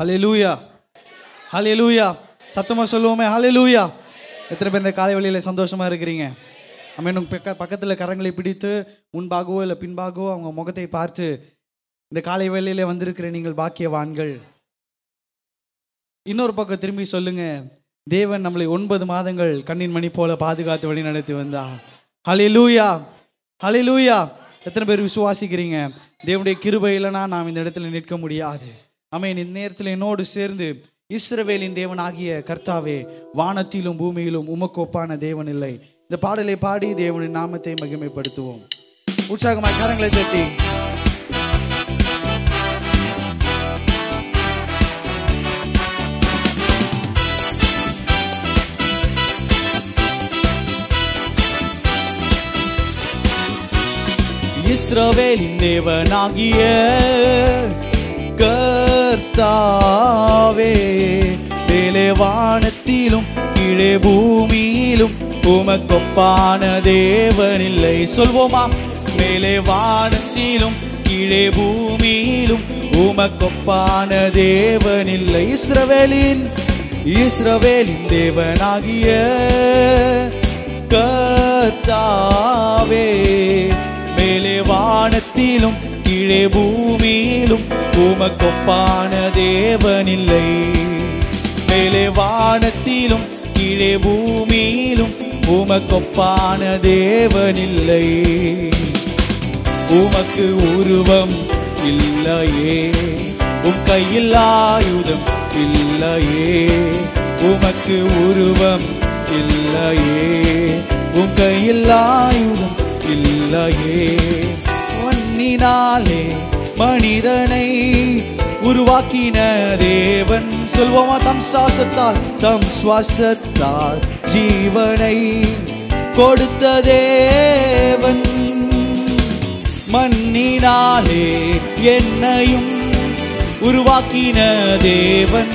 ஹalleluya ஹalleluya சத்தமா சொல்லுவோமே ஹalleluya எத்தனை பேர் இந்த காலை வழியில சந்தோஷமா இருக்கிறீங்க அமேனும் பக்க பக்கத்தில் கரங்களை பிடித்து முன்பாகவோ இல்லை பின்பாகவோ அவங்க முகத்தை பார்த்து இந்த காலை வேளையில வந்திருக்கிற நீங்கள் பாக்கியவான்கள் இன்னொரு பக்கம் திரும்பி சொல்லுங்க தேவன் நம்மளை ஒன்பது மாதங்கள் கண்ணின் மணி போல பாதுகாத்து வழி நடத்தி வந்தா ஹalleluya ஹalleluya எத்தனை பேர் விசுவாசிக்கிறீங்க தேவனுடைய கிருபை இல்லைனா நாம் இந்த இடத்துல நிற்க முடியாது ஆமென் இந்த நேரத்தில் என்னோடு சேர்ந்து இஸ்ரவேலின் தேவனாகிய கர்த்தாவே வானத்திலும் பூமியிலும் உமக்கு ஒப்பான தேவன் இல்லை இந்த பாடலை பாடி தேவனின் நாமத்தை மகிமைப்படுத்துவோம் உற்சாகமாய் கரங்களை தட்டி இஸ்ரவேலின் தேவனாகிய கர்த்தாவே மேலே வானத்திலும் கீழே பூமியிலும் உமக்கொப்பான தேவனில்லை சொல்வோமா மேலே வானத்திலும் கீழே பூமியிலும் உமக்கொப்பான தேவனில்லை இஸ்ரவேலின் இஸ்ரவேலின் தேவனாகிய கர்த்தாவே மேலே வானத்திலும் கீழே பூமியிலும் உமக்கொப்பான தேவனில்லை மேலே வானத்திலும் கீழே பூமியிலும் உமக்கொப்பான தேவனில்லை உமக்கு உருவம் இல்லையே உம் கையில் ஆயுதம் இல்லையே உமக்கு உருவம் இல்லையே உம் கையில் ஆயுதம் இல்லையே மண்ணினாலே மனிதனை உருவாக்கின தேவன் சொல்வோமா தம் சுவாசத்தால் தம் சுவாசத்தால் ஜீவனை கொடுத்த தேவன் மண்ணினாலே என்னையும் உருவாக்கின தேவன்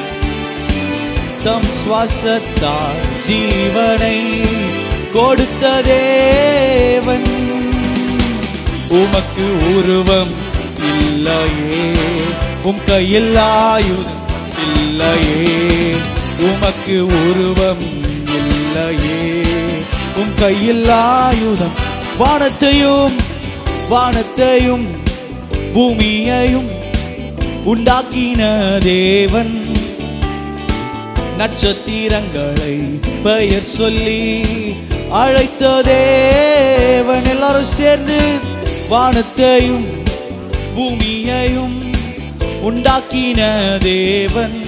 தம் சுவாசத்தால் ஜீவனை கொடுத்த தேவன் உமக்கு உருவம் இல்லையே உம் கையில் ஆயுதம் இல்லையே உமக்கு உருவம் இல்லையே உம் கையில் ஆயுதம் வானத்தையும் வானத்தையும் பூமியையும் உண்டாக்கின தேவன் நட்சத்திரங்களை பெயர் சொல்லி அழைத்த தேவன் எல்லாரும் சேர்ந்து வானத்தையும் பூமியையும் உண்டாக்கின தேவன்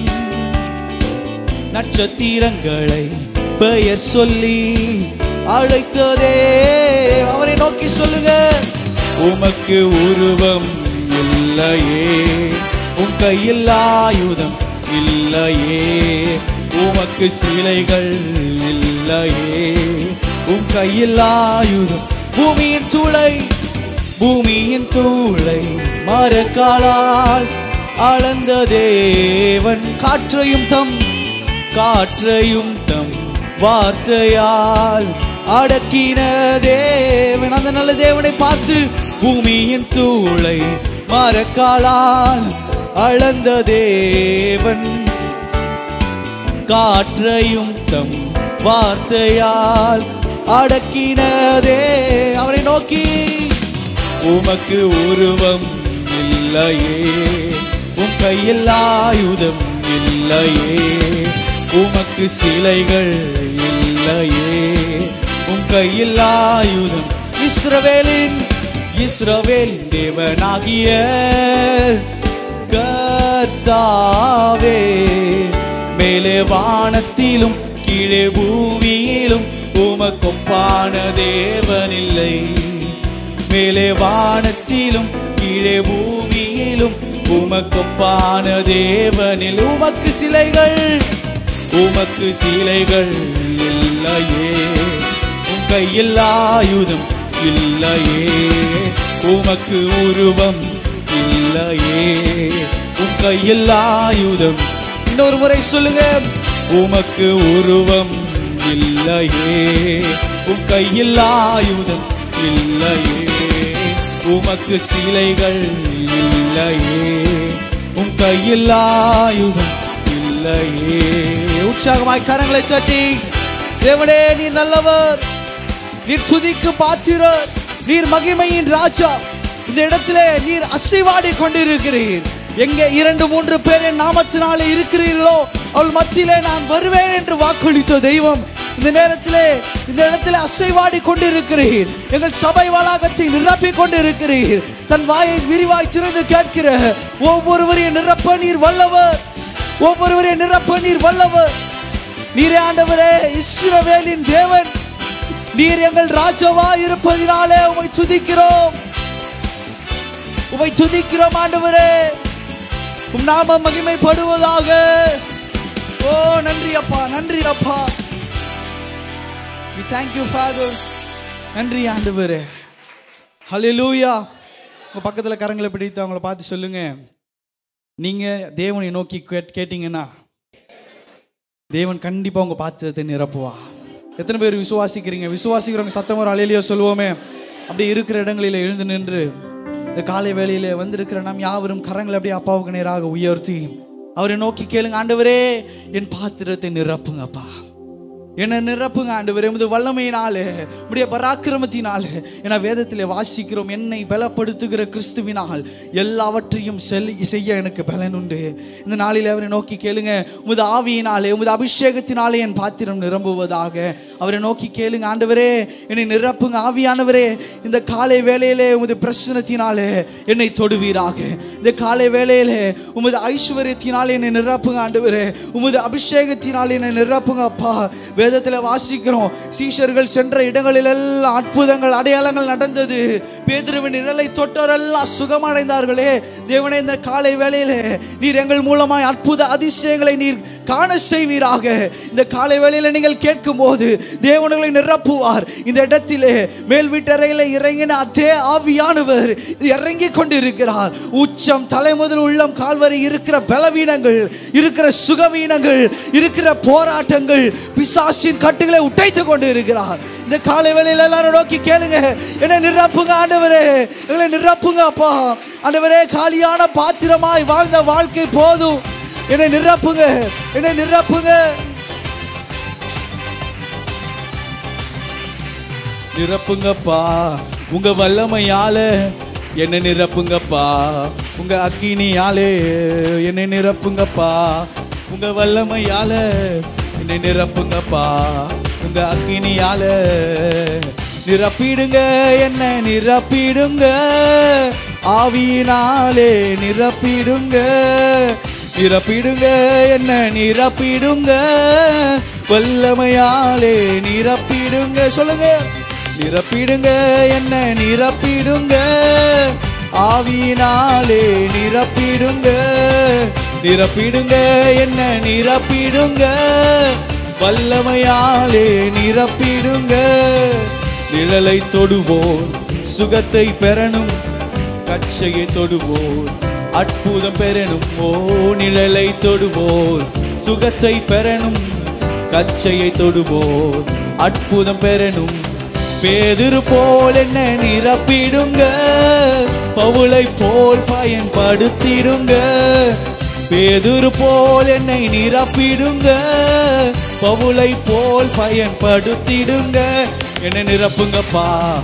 நட்சத்திரங்களை பெயர் சொல்லி அழைத்ததே அவரை நோக்கி சொல்லுங்க உமக்கு உருவம் இல்லையே உம் கையில் ஆயுதம் இல்லையே உமக்கு சிலைகள் இல்லையே உம் கையில் ஆயுதம் பூமியின் தூளை பூமியின் தூளை மரக்காலால் அளந்த தேவன் காற்றையும் தம் காற்றையும் தம் வார்த்தையால் அடக்கின தேவன் அந்த நல்ல தேவனை பார்த்து பூமியின் தூளை மரக்காலால் அளந்த தேவன் காற்றையும் தம் வார்த்தையால் அடக்கினதே அவரை நோக்கி உமக்கு உருவம் இல்லையே உம் கையில் ஆயுதம் இல்லையே உமக்கு சிலைகள் இல்லையே உம் கையில் ஆயுதம் இஸ்ரவேலின் இஸ்ரவேலின் தேவனாகிய கர்த்தாவே மேலே வானத்திலும் கீழே பூமியிலும் உமக்கொப்பான தேவனில்லை மேலே வானத்திலும் கீழே பூமியிலும் உமக்கொப்பான தேவனில் உமக்கு சிலைகள் உமக்கு சிலைகள் இல்லையே உம் கையில் ஆயுதம் இல்லையே உமக்கு உருவம் இல்லையே உம் கையில் ஆயுதம் இன்னொரு முறை சொல்லுங்க உமக்கு உருவம் இல்லையே உம் கையில் ஆயுதம் இல்லையே உமக்கு சிலைகள் இல்லையே உன் கையில் ஆயுதம் இல்லையே உற்சாகமாய் கரங்களை தட்டி தேவனே நீர் நல்லவர் நீர் துதிக்கு பாத்திரர் நீர் மகிமையின் ராஜா இந்த இடத்திலே நீர் அசைவாடி கொண்டிருக்கிறீர் எங்கே இரண்டு மூன்று பேர் என் நாமத்தினாலே இருக்கிறீர்களோ அவள் மத்தியிலே நான் வருவேன் என்று வாக்களித்த தெய்வம் இந்த நேரத்திலே இந்த இடத்திலே அசைவாடி கொண்டிருக்கிறீர் எங்கள் சபை வளாகத்தை நிரப்பிக் கொண்டிருக்கிறீர் தன் வாயை விரிவாய் திறந்து கேட்கிற ஒவ்வொருவரையும் நிரப்ப நீர் வல்லவர் ஒவ்வொருவரையும் நிரப்ப நீர் வல்லவர் நீரே ஆண்டவரே இஸ்ரவேலின் தேவன் நீர் எங்கள் ராஜாவா இருப்பதினாலே உமை துதிக்கிறோம் உமை துதிக்கிறோம் ஆண்டவரே உம் நாம மகிமைப்படுவதாக ஓ நன்றி அப்பா நன்றி அப்பா we thank you father நன்றி ஆண்டவரே ஹalleluya உங்க பக்கத்துல கரங்களை பிடித்து அவங்கள பார்த்து சொல்லுங்க நீங்க தேவனை நோக்கி கேட்- கேட்டீங்கன்னா தேவன் கண்டிப்பா உங்க பாத்திரத்தை நிரப்புவா எத்தனை பேர் விசுவாசிக்கிறீங்க விசுவாசிக்கிறவங்க சத்தம் ஒரு அலையிலையோ சொல்லுவோமே அப்படி இருக்கிற இடங்களில் எழுந்து நின்று இந்த காலை வேளையில வந்திருக்கிற நாம் யாவரும் கரங்களை அப்படியே அப்பாவுக்கு நேராக உயர்த்தி அவரை நோக்கி கேளுங்க ஆண்டவரே என் பாத்திரத்தை நிரப்புங்கப்பா என்னை நிரப்புங்க ஆண்டவரே உமது வல்லமையினாலே உடைய பராக்கிரமத்தினாலே என வேதத்திலே வாசிக்கிறோம் என்னை பலப்படுத்துகிற கிறிஸ்துவினால் எல்லாவற்றையும் செல் செய்ய எனக்கு பலன் உண்டு இந்த நாளில் அவரை நோக்கி கேளுங்க உமது ஆவியினாலே உமது அபிஷேகத்தினாலே என் பாத்திரம் நிரம்புவதாக அவரை நோக்கி கேளுங்க ஆண்டவரே என்னை நிரப்புங்க ஆவியானவரே இந்த காலை வேளையிலே உமது பிரசனத்தினாலே என்னை தொடுவீராக இந்த காலை வேளையிலே உமது ஐஸ்வர்யத்தினாலே என்னை நிரப்புங்க ஆண்டவரே உமது அபிஷேகத்தினாலே என்னை நிரப்புங்க அப்பா வேதத்தில் வாசிக்கிறோம் சீஷர்கள் சென்ற இடங்களில் எல்லாம் அற்புதங்கள் அடையாளங்கள் நடந்தது பேதுருவின் நிழலை தொட்டோரெல்லாம் சுகமடைந்தார்களே தேவனே இந்த காலை வேளையிலே நீர் எங்கள் மூலமாய் அற்புத அதிசயங்களை நீர் காண செய்வீராக இந்த காலை வேளையில நீங்கள் கேட்கும் போது தேவனுங்களை நிரப்புவார் இந்த இடத்திலே மேல் வீட்டறையில இறங்கின அதே ஆவியானவர் இறங்கி கொண்டிருக்கிறார் உச்சம் தலை முதல் உள்ளம் கால்வரை இருக்கிற பலவீனங்கள் இருக்கிற சுகவீனங்கள் இருக்கிற போராட்டங்கள் பிசாசின் கட்டுகளை உடைத்து கொண்டு இருக்கிறார் இந்த காலை வேளையில எல்லாரும் நோக்கி கேளுங்க என்ன நிரப்புங்க ஆண்டவரே எங்களை நிரப்புங்க அப்பா ஆண்டவரே காலியான பாத்திரமாய் வாழ்ந்த வாழ்க்கை போதும் என்னை நிரப்புங்க என்னை நிரப்புங்க நிரப்புங்கப்பா உங்க வல்லமையால என்னை நிரப்புங்கப்பா உங்க அக்கினியாலே என்னை நிரப்புங்கப்பா உங்க வல்லமையால என்னை நிரப்புங்கப்பா உங்க அக்கினியால நிரப்பிடுங்க என்ன நிரப்பிடுங்க ஆவியினாலே நிரப்பிடுங்க நிரப்பிடுங்க என்ன நிரப்பிடுங்க வல்லமையாலே நிரப்பிடுங்க சொல்லுங்க நிரப்பிடுங்க என்ன நிரப்பிடுங்க ஆவியினாலே நிரப்பிடுங்க நிரப்பிடுங்க என்ன நிரப்பிடுங்க வல்லமையாலே நிரப்பிடுங்க நிழலை தொடுவோர் சுகத்தை பெறணும் கட்சையை தொடுவோர் அற்புதம் பெறணும் ஓ நிழலை தொடுவோர் சுகத்தை பெறணும் கச்சையை தொடுவோர் அற்புதம் பெறணும் பேதிரு போல் என்ன நிரப்பிடுங்க பவுளை போல் பயன்படுத்திடுங்க பேதுரு போல் என்னை நிரப்பிடுங்க பவுளை போல் பயன்படுத்திடுங்க என்னை நிரப்புங்கப்பா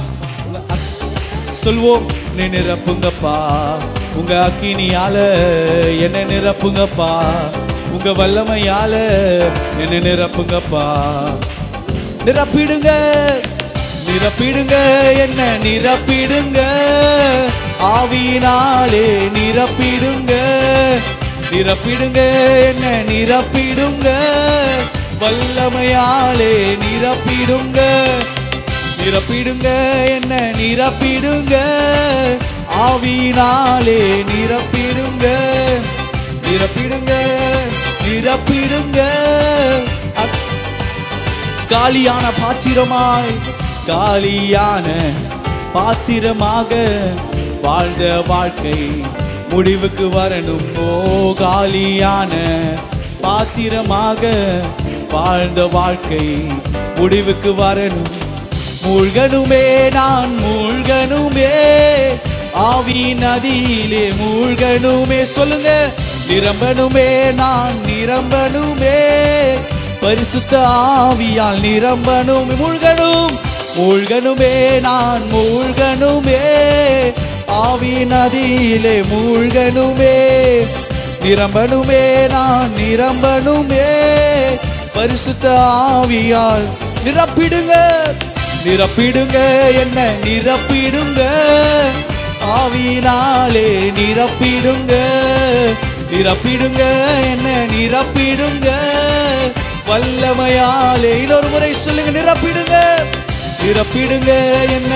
சொல்வோம் என்னை நிரப்புங்கப்பா உங்க அக்கினியால என்னை நிரப்புங்கப்பா உங்க வல்லமையால என்னை நிரப்புங்கப்பா நிரப்பிடுங்க நிரப்பிடுங்க என்ன நிரப்பிடுங்க ஆவியினாலே நிரப்பிடுங்க நிரப்பிடுங்க என்ன நிரப்பிடுங்க வல்லமையாலே நிரப்பிடுங்க நிரப்பிடுங்க என்ன நிரப்பிடுங்க ஆவியினாலே நிரப்பிடுங்க நிரப்பிடுங்க நிரப்பிடுங்க அக்- காலியான பாத்திரமாய் காலியான பாத்திரமாக வாழ்ந்த வாழ்க்கை முடிவுக்கு வரணும் ஓ காலியான பாத்திரமாக வாழ்ந்த வாழ்க்கை முடிவுக்கு வரணும் மூழ்கனுமே நான் மூழ்கனுமே ஆவி நதியிலே மூழ்கனுமே சொல்லுங்க நிரம்பணுமே நான் நிரம்பணுமே பரிசுத்த ஆவியால் நிரம்பணும் மூழ்கணும் மூழ்கணுமே நான் மூழ்கணுமே ஆவி நதியிலே மூழ்கணுமே நிரம்பணுமே நான் நிரம்பணுமே பரிசுத்த ஆவியால் நிரப்பிடுங்க நிரப்பிடுங்க என்ன நிரப்பிடுங்க ஆவியினாலே நிரப்பிடுங்க நிரப்பிடுங்க என்ன நிரப்பிடுங்க வல்லமையாலே இன்னொரு முறை சொல்லுங்க நிரப்பிடுங்க நிரப்பிடுங்க என்ன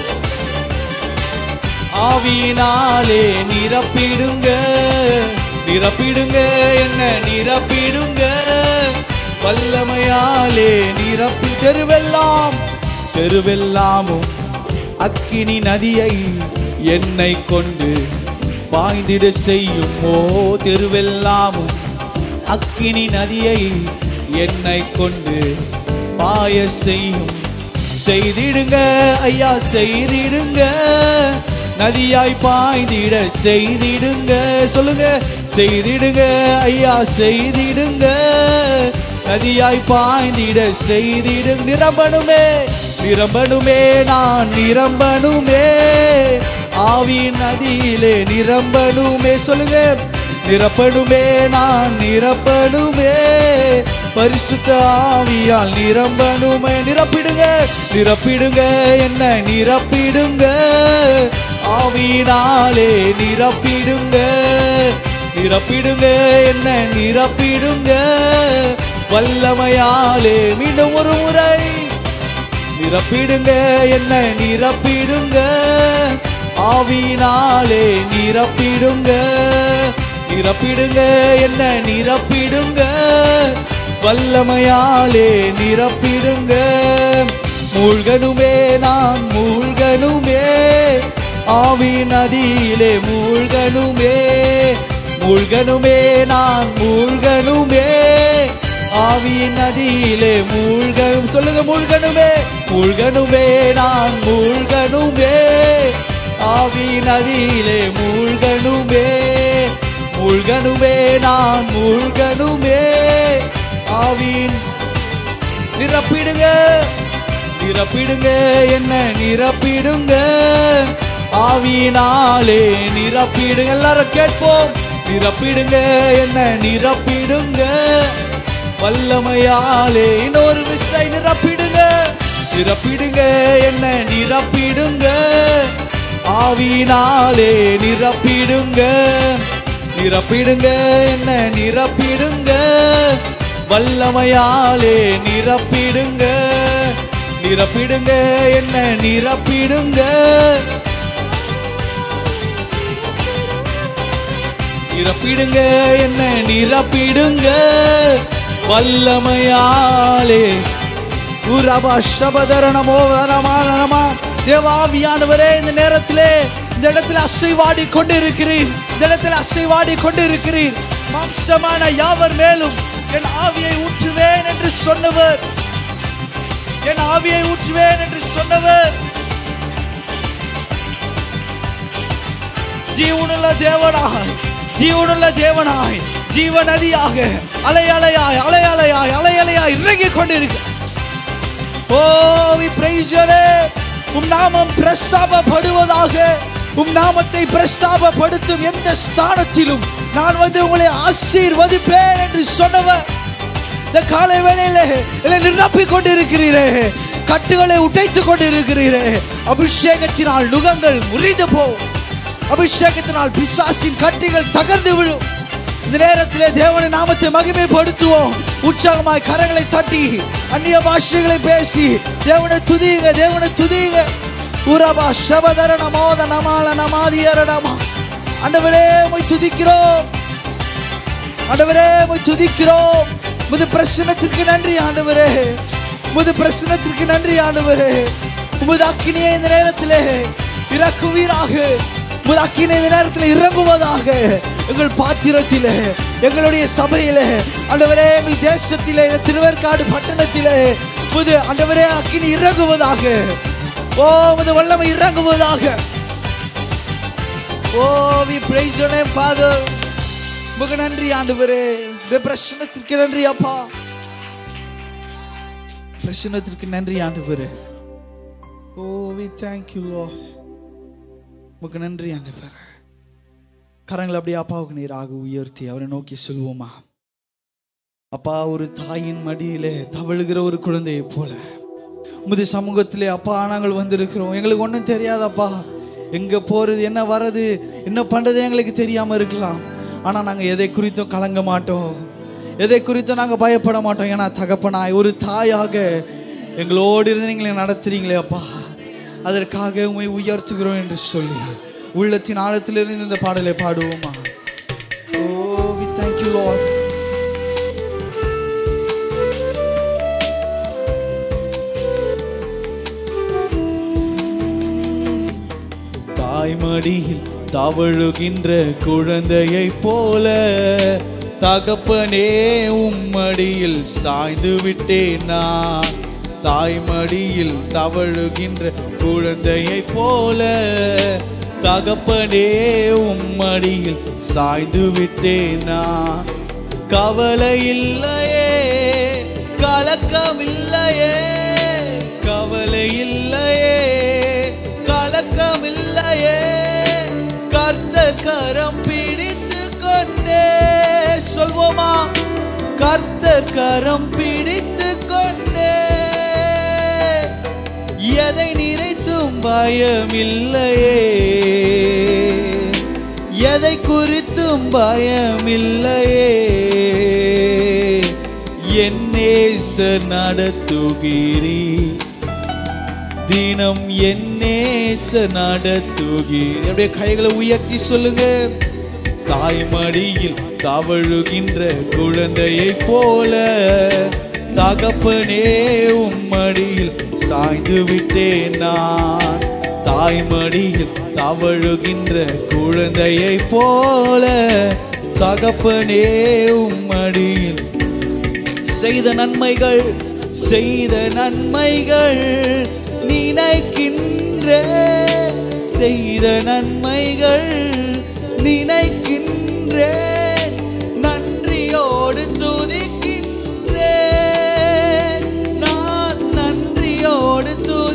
ஆவியினாலே நிரப்பிடுங்க நிரப்பிடுங்க என்ன நிரப்பிடுங்க வல்லமையாலே நிரப்பி தெருவெல்லாம் தெருவெல்லாமும் அக்கினி நதியை என்னை கொண்டு பாய்ந்திட செய்யும் ஓ தெருவெல்லாமும் அக்கினி நதியை என்னை கொண்டு பாய செய்யும் செய்திடுங்க ஐயா செய்திடுங்க நதியாய் பாய்ந்திட செய்திடுங்க சொல்லுங்க செய்திடுங்க ஐயா செய்திடுங்க நதியாய் பாய்ந்திட செய்திடுங்க நிரம்பணுமே நிரம்பணுமே நான் நிரம்பணுமே ஆவி நதியிலே நிரம்பணுமே சொல்லுங்க நிரப்பணுமே நான் நிரப்பணுமே பரிசுத்த ஆவியால் நிரம்பணுமே நிரப்பிடுங்க நிரப்பிடுங்க என்ன நிரப்பிடுங்க ஆவியினாலே நிரப்பிடுங்க நிரப்பிடுங்க என்ன நிரப்பிடுங்க வல்லமையாலே மீண்டும் ஒரு முறை நிரப்பிடுங்க என்ன நிரப்பிடுங்க ஆவியினாலே நிரப்பிடுங்க நிரப்பிடுங்க என்ன நிரப்பிடுங்க வல்லமையாலே நிரப்பிடுங்க மூழ்கணுமே நான் மூழ்கணுமே ஆவி நதியிலே மூழ்கணுமே மூழ்கணுமே நான் மூழ்கணுமே ஆவியின் நதியிலே மூழ்கணும் சொல்லுங்க மூழ்கணுமே மூழ்கணுமே நான் மூழ்கணுமே ஆவியின் நதியிலே மூழ்கணுமே மூழ்கணுமே நான் மூழ்கணுமே ஆவியின் நிரப்பிடுங்க நிரப்பிடுங்க என்ன நிரப்பிடுங்க ஆவியினாலே நிரப்பிடுங்க எல்லாரும் கேட்போம் நிரப்பிடுங்க என்ன நிரப்பிடுங்க வல்லமையாலே இன்னொரு விசை நிரப்பிடுங்க நிரப்பிடுங்க என்ன நிரப்பிடுங்க ஆவியினாலே நிரப்பிடுங்க நிரப்பிடுங்க என்ன நிரப்பிடுங்க வல்லமையாலே நிரப்பிடுங்க நிரப்பிடுங்க என்ன நிரப்பிடுங்க நிரப்பிடுங்க என்ன நிரப்பிடுங்க வல்லமையாலே உரபா சபதரணமோ தரமானமா தேவாவியானவரே இந்த நேரத்திலே இந்த இடத்துல அசைவாடி கொண்டிருக்கிறீர் இந்த இடத்துல அசைவாடி கொண்டிருக்கிறீர் மாம்சமான யாவர் மேலும் என் ஆவியை ஊற்றுவேன் என்று சொன்னவர் என் ஆவியை ஊற்றுவேன் என்று சொன்னவர் ஜீவனுள்ள தேவனாய் ஜீவனுள்ள தேவனாய் ஜீவ நதியாக அலை அலையாய் அலை அலையாய் அலை அலையாய் இறங்கிக் கொண்டிருக்க ஓ we praise your name. உம் நாமம் பிரஸ்தாபப்படுவதாக உம் நாமத்தை பிரஸ்தாபப்படுத்தும் எந்த ஸ்தானத்திலும் நான் வந்து உங்களை ஆசீர்வதிப்பேன் என்று சொன்னவர் இந்த காலை வேளையிலே என்னை நிரப்பிக் கொண்டிருக்கிறீரே கட்டுகளை உடைத்துக் கொண்டிருக்கிறீரே அபிஷேகத்தினால் நுகங்கள் முறிந்து போகும் அபிஷேகத்தினால் பிசாசின் கட்டிகள் தகர்ந்து விழும் இந்த நேரத்திலே தேவனை நாமத்தை மகிமைப்படுத்துவோம் உற்சாகமாய் கரங்களை தட்டி அந்நிய பாஷைகளை பேசி தேவனை துதியுங்க தேவனை துதியுங்க உரபா சபதர நமோத நமால நமாதியர நம ஆண்டவரே உம்மை துதிக்கிறோம் ஆண்டவரே உம்மை துதிக்கிறோம் முது பிரசனத்திற்கு நன்றி ஆண்டவரே முது பிரசனத்திற்கு நன்றி ஆண்டவரே உமது அக்கினியை இந்த நேரத்திலே இறக்குவீராக உமது அக்கினை இந்த நேரத்தில் இறங்குவதாக எங்கள் பாத்திரத்திலே எங்களுடைய சபையிலே ஆண்டவரே எங்கள் தேசத்திலே இந்த திருவேற்காடு பட்டணத்திலே புது ஆண்டவரே அக்கினி இறங்குவதாக ஓ உமது வல்லமை இறங்குவதாக ஓ we praise your name father உமக்கு நன்றி ஆண்டவரே உடைய பிரச்சனத்திற்கு நன்றி அப்பா பிரச்சனத்திற்கு நன்றி ஆண்டவரே oh we thank you Lord உமக்கு நன்றி ஆண்டவர் கரங்களை அப்படியே அப்பாவுக்கு நீராக உயர்த்தி அவரை நோக்கி சொல்வோமா அப்பா ஒரு தாயின் மடியிலே தவழுகிற ஒரு குழந்தையை போல உமது சமூகத்திலே அப்பா நாங்கள் வந்திருக்கிறோம் எங்களுக்கு ஒன்றும் தெரியாதப்பா எங்க போறது என்ன வர்றது என்ன பண்றது எங்களுக்கு தெரியாம இருக்கலாம் ஆனா நாங்க எதை குறித்தும் கலங்க மாட்டோம் எதை குறித்தும் நாங்க பயப்பட மாட்டோம் ஏன்னா தகப்பனாய் ஒரு தாயாக எங்களோடு இருந்து நீங்களை நடத்துறீங்களே அப்பா அதற்காக உண்மை உயர்த்துகிறோம் என்று சொல்லி உள்ளத்தின் ஆழத்திலிருந்து இந்த பாடலை பாடுவோமா ஓ வி தேங்க்யூ லார்ட் தாய்மடியில் தவழுகின்ற குழந்தையைப் போல தகப்பனே உம்மடியில் சாய்ந்து விட்டேன் நான் தாய்மடியில் தவழுகின்ற குழந்தையைப் போல தகப்பனே உம்மடியில் சாய்ந்து விட்டேன் நான் கவலை இல்லையே கலக்கமில்லையே கவலை இல்லையே கலக்கமில்லையே கர்த்தர் கரம் பிடித்து கொண்டே சொல்வோமா கர்த்தர் கரம் பிடித்து கொண்டே எதை நிறைத்தும் பயமில்லையே எதை குறித்தும் பயமில்லையே என் நேசர் நடத்துகிறீ தினம் என் நேச நடத்துகிறீர் அப்படியே கைகளை உயர்த்தி சொல்லுங்க தாய்மடியில் தவழுகின்ற குழந்தையைப் போல தகப்பனே உம்மடியில் சாய்ந்து விட்டேன் நான் தாய்மடியில் தவழுகின்ற குழந்தையைப் போல தகப்பனே உம்மடியில் செய்த நன்மைகள் செய்த நன்மைகள் நினைக்கின்ற செய்த நன்மைகள் நினைக்கின்ற நன்றியோடு துதிக்கின்றேன் நான் நன்றியோடு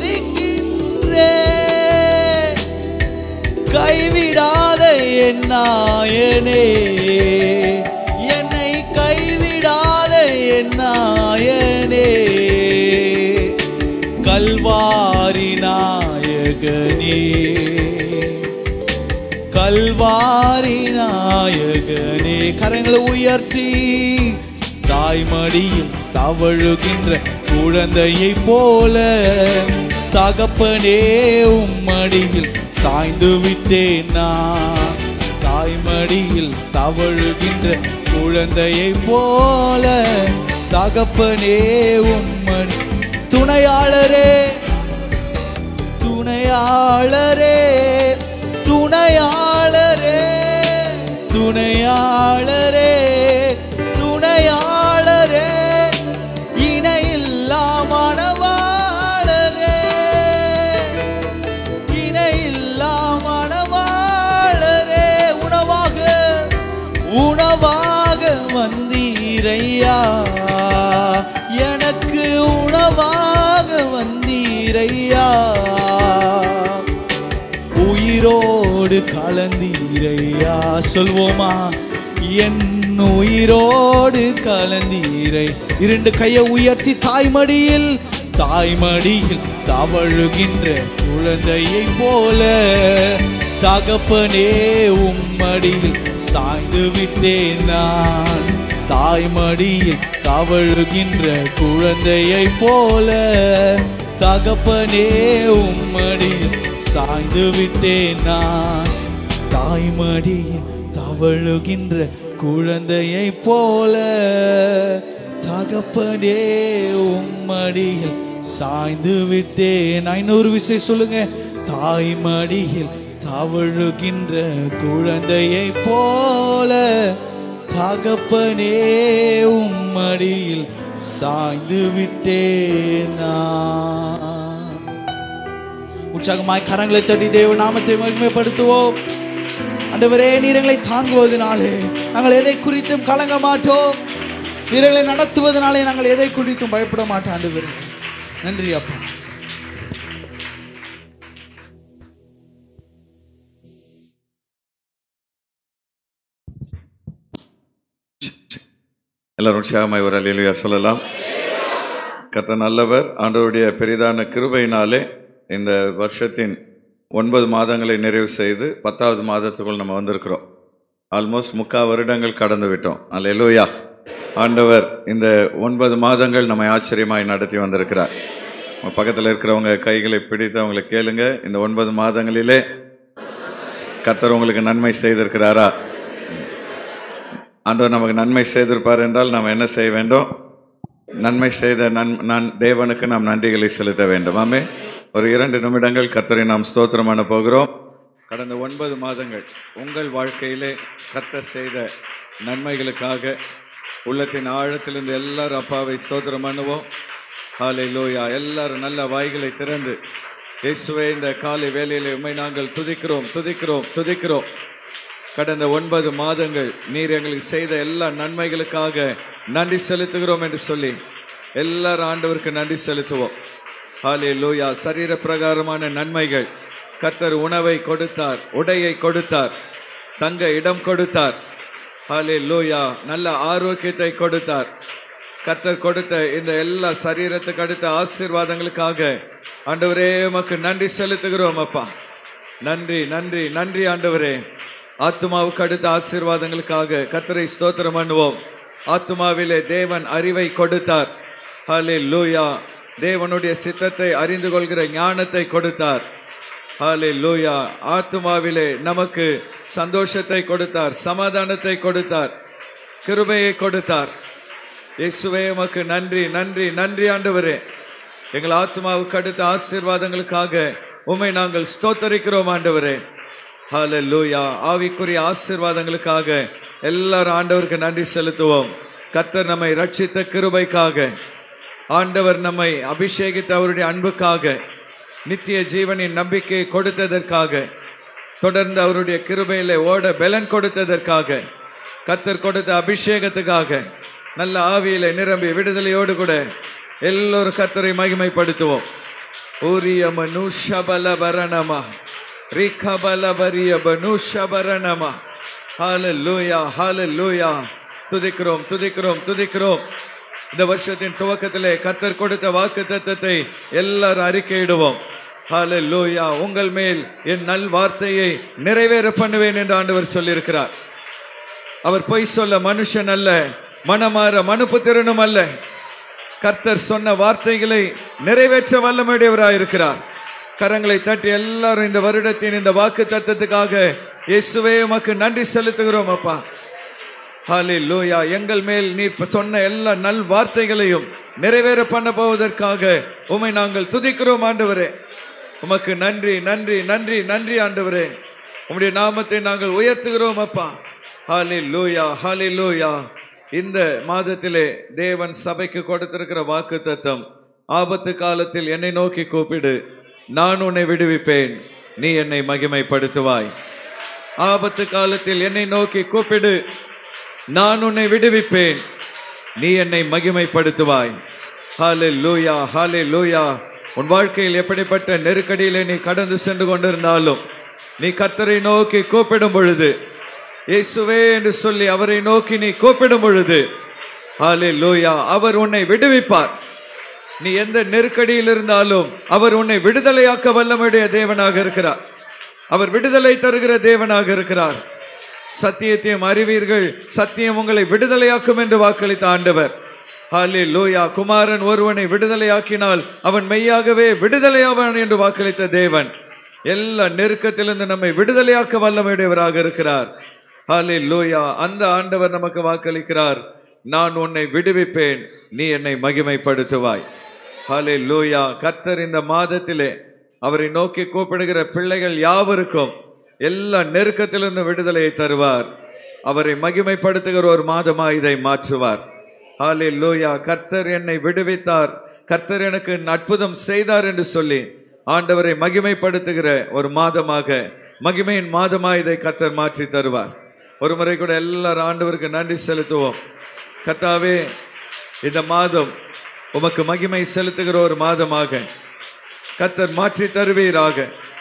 துதிக்கின்றேன் கைவிடாத என் நாயனே என்னை கைவிடாத என் நாயனே கல்வாரி நாயகனே கல்வாரி நாயகனே கரங்களை உயர்த்தி தாய்மடியில் தவழுகின்ற குழந்தையைப் போல தகப்பனே உம்மடியில் சாய்ந்து விட்டேன் நான் தாய்மடியில் தவழுகின்ற குழந்தையைப் போல தகப்பனே உம்மடி துணையாளரே துணையாளரே துணையாளரே துணையாளரே துணையாளரே இணையில்லா மணவாளரே இணையில்லா மணவாளரே உணவாக உணவாக வந்தீரையா எனக்கு உணவாக வந்தீரையா உயிரோடு கலந்தீரையா சொல்வோமா என் உயிரோடு கலந்தீரை இரண்டு கையை உயர்த்தி தாய்மடியில் தாய்மடியில் தவழுகின்ற குழந்தையை போல தகப்பனே உம்மடியில் சாய்ந்து விட்டேன் நான் தாய்மடியில் தவழுகின்ற குழந்தையை போல தகப்பனே உம்மடியில் சாய்ந்து விட்டேன் நான் தாய்மடியில் தவழுகின்ற குழந்தையை போல தகப்பனே உம்மடியில் சாய்ந்து விட்டேன் ஐநூறு விசை சொல்லுங்க தாய்மடியில் தவழுகின்ற குழந்தையை போல தகப்பனே உம்மடியில் சாய்ந்து விட்டேன் நான் உற்சாகமாய் கரங்களை தட்டி தேவ நாமத்தை மகிமைப்படுத்துவோம் ஆண்டவரே நீர் எங்களை தாங்குவதனாலே நாங்கள் எதை குறித்தும் கலங்க மாட்டோம் நீர் எங்களை நடத்துவதனாலே நாங்கள் எதை குறித்தும் பயப்பட மாட்டோம் ஆண்டவரே நன்றி அப்பா எல்லாரும் உற்சாகமாய் ஒரு அலையிலுயா சொல்லலாம் கத்த நல்லவர் ஆண்டவருடைய பெரிதான கிருபையினாலே இந்த வருஷத்தின் ஒன்பது மாதங்களை நிறைவு செய்து பத்தாவது மாதத்துக்குள் நம்ம வந்திருக்கிறோம் ஆல்மோஸ்ட் முக்கால் வருடங்கள் கடந்து விட்டோம் அல்லேலூயா ஆண்டவர் இந்த ஒன்பது மாதங்கள் நம்மை ஆச்சரியமாய் நடத்தி வந்திருக்கிறார் உங்க பக்கத்தில் இருக்கிறவங்க கைகளை பிடித்து அவங்களை கேளுங்க இந்த ஒன்பது மாதங்களிலே கத்தர் உங்களுக்கு நன்மை செய்திருக்கிறாரா ஆண்டவர் நமக்கு நன்மை செய்திருப்பார் என்றால் நாம் என்ன செய்ய வேண்டும் நன்மை செய்த நன் நான் தேவனுக்கு நாம் நன்றிகளை செலுத்த வேண்டும் ஆமே ஒரு இரண்டு நிமிடங்கள் கத்தரை நாம் ஸ்தோத்திரம் பண்ண போகிறோம் கடந்த ஒன்பது மாதங்கள் உங்கள் வாழ்க்கையிலே கத்தர் செய்த நன்மைகளுக்காக உள்ளத்தின் ஆழத்திலிருந்து எல்லாரும் அப்பாவை ஸ்தோத்திரம் பண்ணுவோம் ஹாலே லோயா எல்லாரும் நல்ல வாய்களை திறந்து இயேசுவே இந்த காலை வேலையிலே உண்மை நாங்கள் துதிக்கிறோம் துதிக்கிறோம் துதிக்கிறோம் கடந்த ஒன்பது மாதங்கள் நீர் எங்களுக்கு செய்த எல்லா நன்மைகளுக்காக நன்றி செலுத்துகிறோம் என்று சொல்லி எல்லாரும் ஆண்டவருக்கு நன்றி செலுத்துவோம் ஹாலே லூயா சரீர பிரகாரமான நன்மைகள் கத்தர் உணவை கொடுத்தார் உடையை கொடுத்தார் தங்க இடம் கொடுத்தார் ஹாலே லூயா நல்ல ஆரோக்கியத்தை கொடுத்தார் கத்தர் கொடுத்த இந்த எல்லா சரீரத்துக்கு அடுத்த ஆசீர்வாதங்களுக்காக ஆண்டவரே உமக்கு நன்றி செலுத்துகிறோம் அப்பா நன்றி நன்றி நன்றி ஆண்டவரே ஆத்மாவுக்கு அடுத்த ஆசீர்வாதங்களுக்காக கத்தரை ஸ்தோத்திரம் பண்ணுவோம் ஆத்மாவிலே தேவன் அறிவை கொடுத்தார் ஹலே லூயா தேவனுடைய சித்தத்தை அறிந்து கொள்கிற ஞானத்தை கொடுத்தார் ஹலே லூயா ஆத்மாவிலே நமக்கு சந்தோஷத்தை கொடுத்தார் சமாதானத்தை கொடுத்தார் கிருபையை கொடுத்தார் இயேசுவே உமக்கு நன்றி நன்றி நன்றி ஆண்டவரே எங்கள் ஆத்மாவுக்கு அடுத்த ஆசீர்வாதங்களுக்காக உம்மை நாங்கள் ஸ்தோத்தரிக்கிறோம் ஆண்டவரே ஹalleluya ஆவிக்குரிய ஆசீர்வாதங்களுக்காக எல்லாரும் ஆண்டவருக்கு நன்றி செலுத்துவோம் கர்த்தர் நம்மை ரட்சித்த கிருபைக்காக ஆண்டவர் நம்மை அபிஷேகித்த அவருடைய அன்புக்காக நித்திய ஜீவனின் நம்பிக்கையை கொடுத்ததற்காக தொடர்ந்து அவருடைய கிருபையிலே ஓட பலன் கொடுத்ததற்காக கத்தர் கொடுத்த அபிஷேகத்துக்காக நல்ல ஆவியிலே நிரம்பி விடுதலையோடு கூட எல்லோரும் கத்தரை மகிமைப்படுத்துவோம் ஊரிய மனுஷபல பரணமா ரிகபல பரிய பனுஷபரணமா ஹalleluya ஹalleluya துதிக்கிறோம் துதிக்கிறோம் துதிக்கிறோம் இந்த வருஷத்தின் துவக்கத்திலே கத்தர் கொடுத்த வாக்கு தத்தத்தை எல்லாரும் அறிக்கையிடுவோம் ஹalleluya உங்கள் மேல் என் நல் வார்த்தையை நிறைவேற பண்ணுவேன் என்று ஆண்டவர் சொல்லியிருக்கிறார் அவர் பொய் சொல்ல மனுஷன் அல்ல மனமாற மனுப்புத்திறனும் அல்ல கர்த்தர் சொன்ன வார்த்தைகளை நிறைவேற்ற வல்லமையுடையவராய் இருக்கிறார் கரங்களை தட்டி எல்லாரும் இந்த வருடத்தின் இந்த வாக்கு தத்தத்துக்காக இயேசுவே உமக்கு நன்றி செலுத்துகிறோம் அப்பா ஹாலே லூயா எங்கள் மேல் நீ சொன்ன எல்லா நல் வார்த்தைகளையும் நிறைவேற பண்ண போவதற்காக உமை நாங்கள் துதிக்கிறோம் ஆண்டவரே உமக்கு நன்றி நன்றி நன்றி நன்றி ஆண்டவரே உம்முடைய நாமத்தை நாங்கள் உயர்த்துகிறோம் அப்பா ஹாலே லூயா ஹாலே லூயா இந்த மாதத்திலே தேவன் சபைக்கு கொடுத்திருக்கிற வாக்கு தத்தம் ஆபத்து காலத்தில் என்னை நோக்கி கூப்பிடு நான் உன்னை விடுவிப்பேன் நீ என்னை மகிமைப்படுத்துவாய் ஆபத்து காலத்தில் என்னை நோக்கி கூப்பிடு நான் உன்னை விடுவிப்பேன் நீ என்னை மகிமைப்படுத்துவாய் ஹாலே லூயா ஹாலே லூயா உன் வாழ்க்கையில் எப்படிப்பட்ட நெருக்கடியிலே நீ கடந்து சென்று கொண்டிருந்தாலும் நீ கத்தரை நோக்கி கூப்பிடும் பொழுது இயேசுவே என்று சொல்லி அவரை நோக்கி நீ கூப்பிடும் பொழுது ஹாலே லூயா அவர் உன்னை விடுவிப்பார் நீ எந்த நெருக்கடியில் இருந்தாலும் அவர் உன்னை விடுதலையாக்க வல்லமையுடைய தேவனாக இருக்கிறார் அவர் விடுதலை தருகிற தேவனாக இருக்கிறார் சத்தியத்தையும் அறிவீர்கள் சத்தியம் உங்களை விடுதலையாக்கும் என்று வாக்களித்த ஆண்டவர் ஹாலே லோயா குமாரன் ஒருவனை விடுதலையாக்கினால் அவன் மெய்யாகவே விடுதலையாவான் என்று வாக்களித்த தேவன் எல்லா நெருக்கத்திலிருந்து நம்மை விடுதலையாக்க வல்லமையுடையவராக இருக்கிறார் ஹாலே லோயா அந்த ஆண்டவர் நமக்கு வாக்களிக்கிறார் நான் உன்னை விடுவிப்பேன் நீ என்னை மகிமைப்படுத்துவாய் ஹாலே லூயா கர்த்தர் இந்த மாதத்திலே அவரை நோக்கி கூப்பிடுகிற பிள்ளைகள் யாவருக்கும் எல்லா நெருக்கத்திலிருந்து விடுதலையை தருவார் அவரை மகிமைப்படுத்துகிற ஒரு மாதமா இதை மாற்றுவார் ஹாலே லூயா கர்த்தர் என்னை விடுவித்தார் கர்த்தர் எனக்கு அற்புதம் செய்தார் என்று சொல்லி ஆண்டவரை மகிமைப்படுத்துகிற ஒரு மாதமாக மகிமையின் மாதமா இதை கத்தர் மாற்றி தருவார் ஒரு முறை கூட எல்லாரும் ஆண்டவருக்கு நன்றி செலுத்துவோம் கத்தாவே இந்த மாதம் உமக்கு மகிமை செலுத்துகிற ஒரு மாதமாக கத்தர் மாற்றி தருவீராக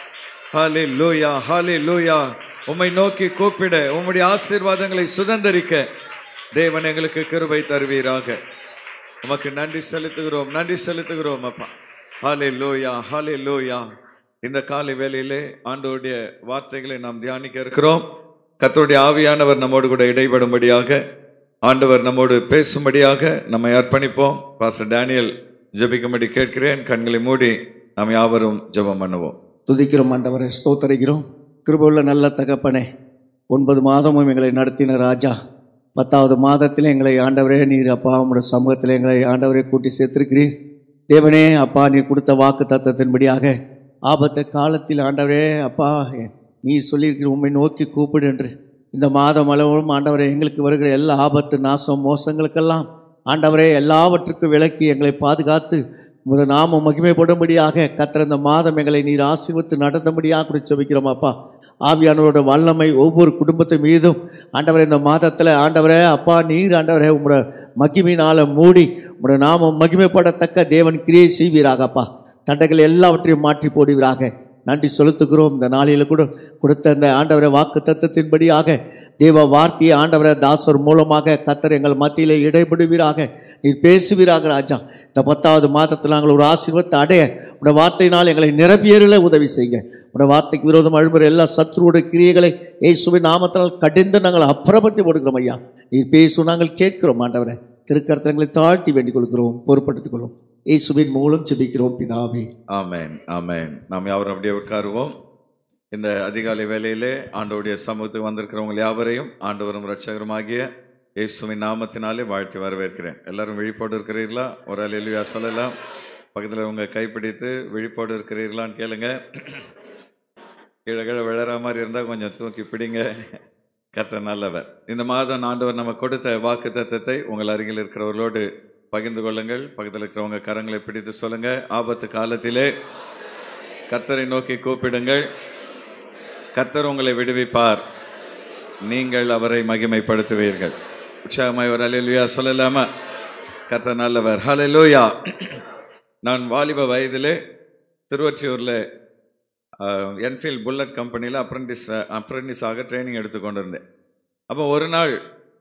ஹாலே லூயா ஹாலே லூயா உம்மை நோக்கி கூப்பிட உம்முடைய ஆசீர்வாதங்களை சுதந்தரிக்க தேவன் எங்களுக்கு கிருபை தருவீராக உமக்கு நன்றி செலுத்துகிறோம் நன்றி செலுத்துகிறோம் அப்பா ஹாலே லோயா ஹாலே லோயா இந்த காலை வேளையிலே ஆண்டோடைய வார்த்தைகளை நாம் தியானிக்க இருக்கிறோம் கர்த்தருடைய ஆவியானவர் நம்மோடு கூட இடைபடும்படியாக ஆண்டவர் நம்மோடு பேசும்படியாக நம்மை அர்ப்பணிப்போம் பாஸ்டர் டேனியல் ஜெபிக்கும்படி கேட்கிறேன் கண்களை மூடி நாம் யாவரும் ஜெபம் பண்ணுவோம் துதிக்கிறோம் ஆண்டவரை ஸ்தோத்தரிக்கிறோம் கிருபையுள்ள நல்ல தகப்பனே ஒன்பது மாதமும் எங்களை நடத்தின ராஜா பத்தாவது மாதத்தில் எங்களை ஆண்டவரே நீர் அப்பா உங்களுடைய சமூகத்தில் எங்களை ஆண்டவரை கூட்டி சேர்த்திருக்கிறீர் தேவனே அப்பா நீர் கொடுத்த வாக்கு தத்தத்தின்படியாக ஆபத்து காலத்தில் ஆண்டவரே அப்பா நீ சொல்லியிருக்கிற உண்மை நோக்கி கூப்பிடு என்று இந்த மாதம் அளவும் ஆண்டவரே எங்களுக்கு வருகிற எல்லா ஆபத்து நாசம் மோசங்களுக்கெல்லாம் ஆண்டவரே எல்லாவற்றுக்கும் விலக்கி எங்களை பாதுகாத்து முத நாம மகிமைப்படும்படியாக கத்திர இந்த மாதம் எங்களை நீர் ஆசீர்வத்து நடந்தபடியாக குறித்து வைக்கிறோம் அப்பா ஆவியானவரோட வல்லமை ஒவ்வொரு குடும்பத்து மீதும் ஆண்டவரே இந்த மாதத்தில் ஆண்டவரே அப்பா நீர் ஆண்டவரே உங்களோட மகிமையினால மூடி உங்களோட நாமம் மகிமைப்படத்தக்க தேவன் கிரியை செய்வீராக அப்பா தண்டைகள் எல்லாவற்றையும் மாற்றி போடுவீராக நன்றி செலுத்துகிறோம் இந்த நாளில் கூட கொடுத்த இந்த ஆண்டவரை வாக்கு தத்தத்தின்படியாக தேவ வார்த்தையை ஆண்டவரை தாசர் மூலமாக கத்தர் எங்கள் மத்தியிலே இடைபடுவீராக நீர் பேசுவீராக ராஜா இந்த பத்தாவது மாதத்தில் நாங்கள் ஒரு ஆசீர்வாதத்தை அடைய உடைய வார்த்தையினால் எங்களை நிரப்பியறில உதவி செய்யுங்க உடைய வார்த்தைக்கு விரோதம் அழுமுறை எல்லா சத்ருவோட கிரியைகளை இயேசுவின் நாமத்தினால் கடிந்து நாங்கள் அப்புறப்படுத்தி கொடுக்கிறோம் ஐயா நீர் பேசும் நாங்கள் கேட்கிறோம் ஆண்டவரை திருக்கரத்தங்களை தாழ்த்தி வேண்டிக் கொள்கிறோம் பொறுப்படுத்திக் கொள்வோம் இயேசுவின் மூலம் ஜெபிக்கிறோம் பிதாவே ஆமென் ஆமென் நாம் யாவரும் அப்படியே உட்காருவோம் இந்த அதிகாலை வேளையிலே ஆண்டவருடைய சமூகத்துக்கு வந்திருக்கிறவங்க யாவரையும் ஆண்டவரும் ரட்சகருமாகிய இயேசுவின் நாமத்தினாலே வாழ்த்தி வரவேற்கிறேன் எல்லாரும் விழிப்போடு இருக்கிறீர்களா ஒரு அலையிலுயா சொல்லலாம் பக்கத்தில் உங்க கைப்பிடித்து விழிப்போடு இருக்கிறீர்களான்னு கேளுங்க கீழே கீழே விழற மாதிரி இருந்தால் கொஞ்சம் தூக்கி பிடிங்க கர்த்தர் நல்லவர் இந்த மாதம் ஆண்டவர் நம்ம கொடுத்த வாக்கு தத்தத்தை உங்கள் அருகில் இருக்கிறவர்களோடு பகிர்ந்து கொள்ளுங்கள் பக்கத்தில் இருக்கிறவங்க கரங்களை பிடித்து சொல்லுங்க ஆபத்து காலத்திலே கர்த்தரை நோக்கி கூப்பிடுங்கள் கர்த்தர் உங்களை விடுவிப்பார் நீங்கள் அவரை மகிமைப்படுத்துவீர்கள் உற்சாகமாய் ஒரு அலையிலுயா சொல்லலாமா கர்த்தர் நல்லவர் ஹalleluya நான் வாலிப வயதிலே திருவொற்றியூரில் என்ஃபீல்ட் புல்லட் கம்பெனியில் அப்ரெண்டிஸ் அப்ரெண்டிஸாக ட்ரைனிங் எடுத்துக்கொண்டிருந்தேன் அப்போ ஒரு நாள்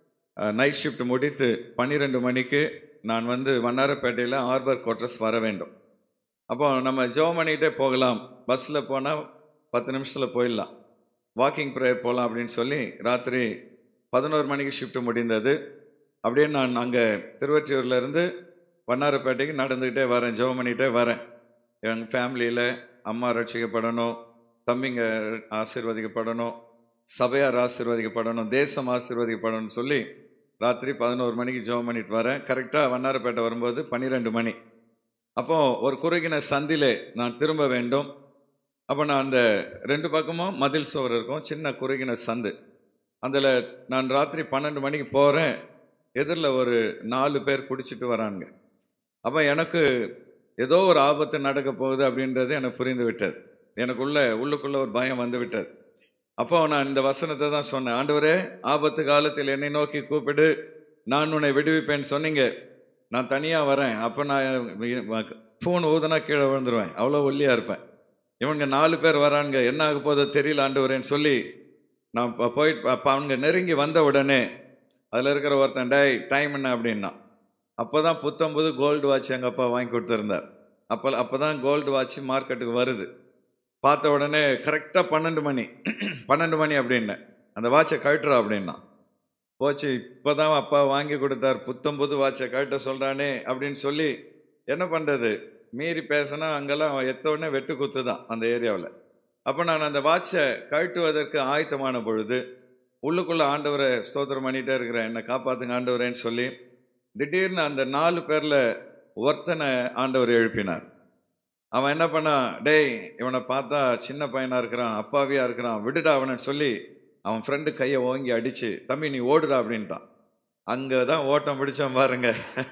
நைட் ஷிஃப்ட் முடித்து பன்னிரெண்டு மணிக்கு நான் வந்து வண்ணாரப்பேட்டையில் ஆர்பர் குவார்ட்டர்ஸ் வர வேண்டும் அப்போ நம்ம ஜோம் பண்ணிகிட்டே போகலாம் பஸ்ஸில் போனால் பத்து நிமிஷத்தில் போயிடலாம் வாக்கிங் ப்ரேயர் போகலாம் அப்படின்னு சொல்லி ராத்திரி பதினோரு மணிக்கு ஷிஃப்ட் முடிந்தது அப்படியே நான் அங்கே திருவற்றியூர்லேருந்து வண்ணாரப்பேட்டைக்கு நடந்துக்கிட்டே வரேன் ஜெபம் பண்ணிகிட்டே வரேன் எங்கள் ஃபேமிலியில் அம்மா ரட்சிக்கப்படணும் தம்பிங்க ஆசீர்வதிக்கப்படணும் சபையார் ஆசீர்வதிக்கப்படணும் தேசம் ஆசீர்வதிக்கப்படணும்னு சொல்லி ராத்திரி பதினோரு மணிக்கு ஜெபம் பண்ணிட்டு வரேன் கரெக்டாக வண்ணாரப்பேட்டை வரும்போது பன்னிரெண்டு மணி அப்போ ஒரு குறுகின சந்திலே நான் திரும்ப வேண்டும் அப்போ நான் அந்த ரெண்டு பக்கமும் மதில் சுவர் இருக்கும் சின்ன குறுகின சந்து அதில் நான் ராத்திரி பன்னெண்டு மணிக்கு போகிறேன் எதிரில் ஒரு நாலு பேர் குடிச்சிட்டு வராங்க அப்போ எனக்கு ஏதோ ஒரு ஆபத்து நடக்க போகுது அப்படின்றது எனக்கு புரிந்து விட்டது எனக்குள்ள உள்ளுக்குள்ள ஒரு பயம் வந்து விட்டது அப்போ நான் இந்த வசனத்தை தான் சொன்னேன் ஆண்டவரே ஆபத்து காலத்தில் என்னை நோக்கி கூப்பிடு நான் உன்னை விடுவிப்பேன்னு சொன்னீங்க நான் தனியாக வரேன் அப்போ நான் ஃபோன் ஊதுனா கீழே விழுந்துருவேன் அவ்வளோ ஒல்லியாக இருப்பேன் இவங்க நாலு பேர் வரானுங்க என்ன ஆக போதோ தெரியல ஆண்டவரேன்னு சொல்லி நான் இப்போ போயிட்டு அப்போ அவங்க நெருங்கி வந்த உடனே அதில் இருக்கிற ஒருத்தன் டேய் டைம் என்ன அப்படின்னா அப்போ தான் புத்தம்புது கோல்டு வாட்ச் எங்கள் அப்பா வாங்கி கொடுத்துருந்தார் அப்போ அப்போ தான் கோல்டு வாட்ச் மார்க்கெட்டுக்கு வருது பார்த்த உடனே கரெக்டாக பன்னெண்டு மணி பன்னெண்டு மணி அப்படின்னேன் அந்த வாட்சை கழட்டுறா அப்படின்னா போச்சு இப்போ தான் அப்பா வாங்கி கொடுத்தார் புத்தம் புது வாட்சை கழட்ட சொல்கிறானே அப்படின்னு சொல்லி என்ன பண்ணுறது மீறி பேசினா அங்கெல்லாம் எத்த உடனே வெட்டு குத்து தான் அந்த ஏரியாவில் அப்போ நான் அந்த வாட்சை கழட்டுவதற்கு ஆயத்தமான பொழுது உள்ளுக்குள்ளே ஆண்டவரை ஸ்தோத்திரம் பண்ணிகிட்டே இருக்கிறேன் என்னை காப்பாற்றுங்க ஆண்டவரேன்னு சொல்லி திடீர்னு அந்த நாலு பேரில் ஒருத்தனை ஆண்டவர் எழுப்பினார் அவன் என்ன பண்ணான் டேய் இவனை பார்த்தா சின்ன பையனாக இருக்கிறான் அப்பாவியாக இருக்கிறான் விடுடா அவனை சொல்லி அவன் ஃப்ரெண்டு கையை ஓங்கி அடித்து தம்பி நீ ஓடுடா அப்படின்ட்டான் அங்கே தான் ஓட்டம் பிடிச்சோம் பாருங்க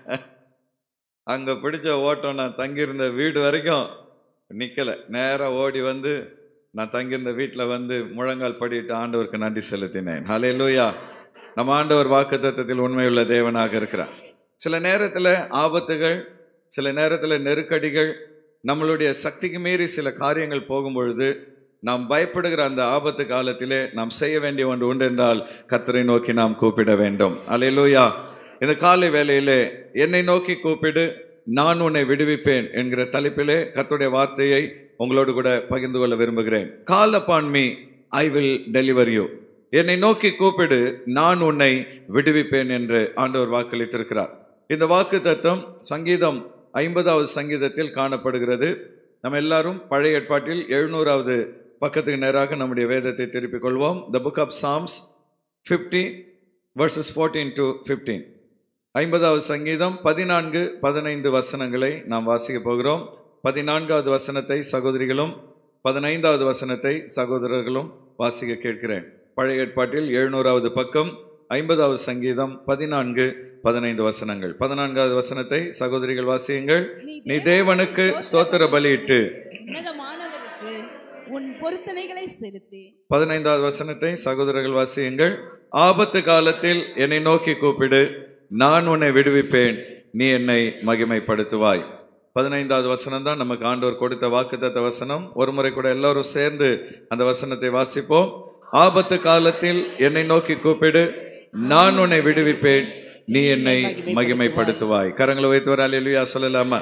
அங்கே பிடிச்ச ஓட்டம் நான் தங்கியிருந்த வீடு வரைக்கும் நிற்கலை நேராக ஓடி வந்து நான் தங்கியிருந்த வீட்டில் வந்து முழங்கால் படிட்டு ஆண்டவருக்கு நன்றி செலுத்தினேன் ஹலே லூயா நம்ம ஆண்டவர் வாக்குத்தத்தத்தில் உண்மையுள்ள தேவனாக இருக்கிறார் சில நேரத்தில் ஆபத்துகள் சில நேரத்தில் நெருக்கடிகள் நம்மளுடைய சக்திக்கு மீறி சில காரியங்கள் போகும் பொழுது நாம் பயப்படுகிற அந்த ஆபத்து காலத்திலே நாம் செய்ய வேண்டிய ஒன்று உண்டு என்றால் கத்தரை நோக்கி நாம் கூப்பிட வேண்டும் அல்லேலூயா இந்த காலை வேளையிலே என்னை நோக்கி கூப்பிடு நான் உன்னை விடுவிப்பேன் என்கிற தலைப்பிலே கர்த்தருடைய வார்த்தையை உங்களோடு கூட பகிர்ந்து கொள்ள விரும்புகிறேன் call upon me I will deliver you என்னை நோக்கி கூப்பிடு நான் உன்னை விடுவிப்பேன் என்று ஆண்டவர் வாக்களித்திருக்கிறார் இந்த வாக்கு தத்துவம் சங்கீதம் ஐம்பதாவது சங்கீதத்தில் காணப்படுகிறது நம்ம எல்லாரும் பழைய ஏற்பாட்டில் எழுநூறாவது பக்கத்துக்கு நேராக நம்முடைய வேதத்தை திருப்பிக் கொள்வோம் the book of Psalms fifty verses fourteen to fifteen ஐம்பதாவது சங்கீதம் பதினான்கு பதினைந்து வசனங்களை நாம் வாசிக்க போகிறோம் பதினான்காவது வசனத்தை சகோதரிகளும் பதினைந்தாவது வசனத்தை சகோதரர்களும் வாசிக்க கேட்கிறேன் பழைய ஏற்பாட்டில் எழுநூறாவது பக்கம் ஐம்பதாவது சங்கீதம் பதினான்கு பதினைந்து வசனங்கள் பதினான்காவது வசனத்தை சகோதரிகள் வாசியுங்கள் நீ தேவனுக்கு ஸ்தோத்திர பலியிட்டு உன்னதமானவருக்கு உன் பொருத்தனைகளை செலுத்து பதினைந்தாவது வசனத்தை சகோதரர்கள் வாசியுங்கள் ஆபத்து காலத்தில் என்னை நோக்கி கூப்பிடு நான் உன்னை விடுவிப்பேன் நீ என்னை மகிமைப்படுத்துவாய் பதினைந்தாவது வசனம் தான் நமக்கு ஆண்டவர் கொடுத்த வாக்குத்தத்த வசனம் ஒரு முறை கூட எல்லாரும் சேர்ந்து அந்த வசனத்தை வாசிப்போம் ஆபத்து காலத்தில் என்னை நோக்கி கூப்பிடு நான் உன்னை விடுவிப்பேன் நீ என்னை மகிமைப்படுத்துவாய் கரங்களை வைத்து வர அல்லா சொல்லலாமா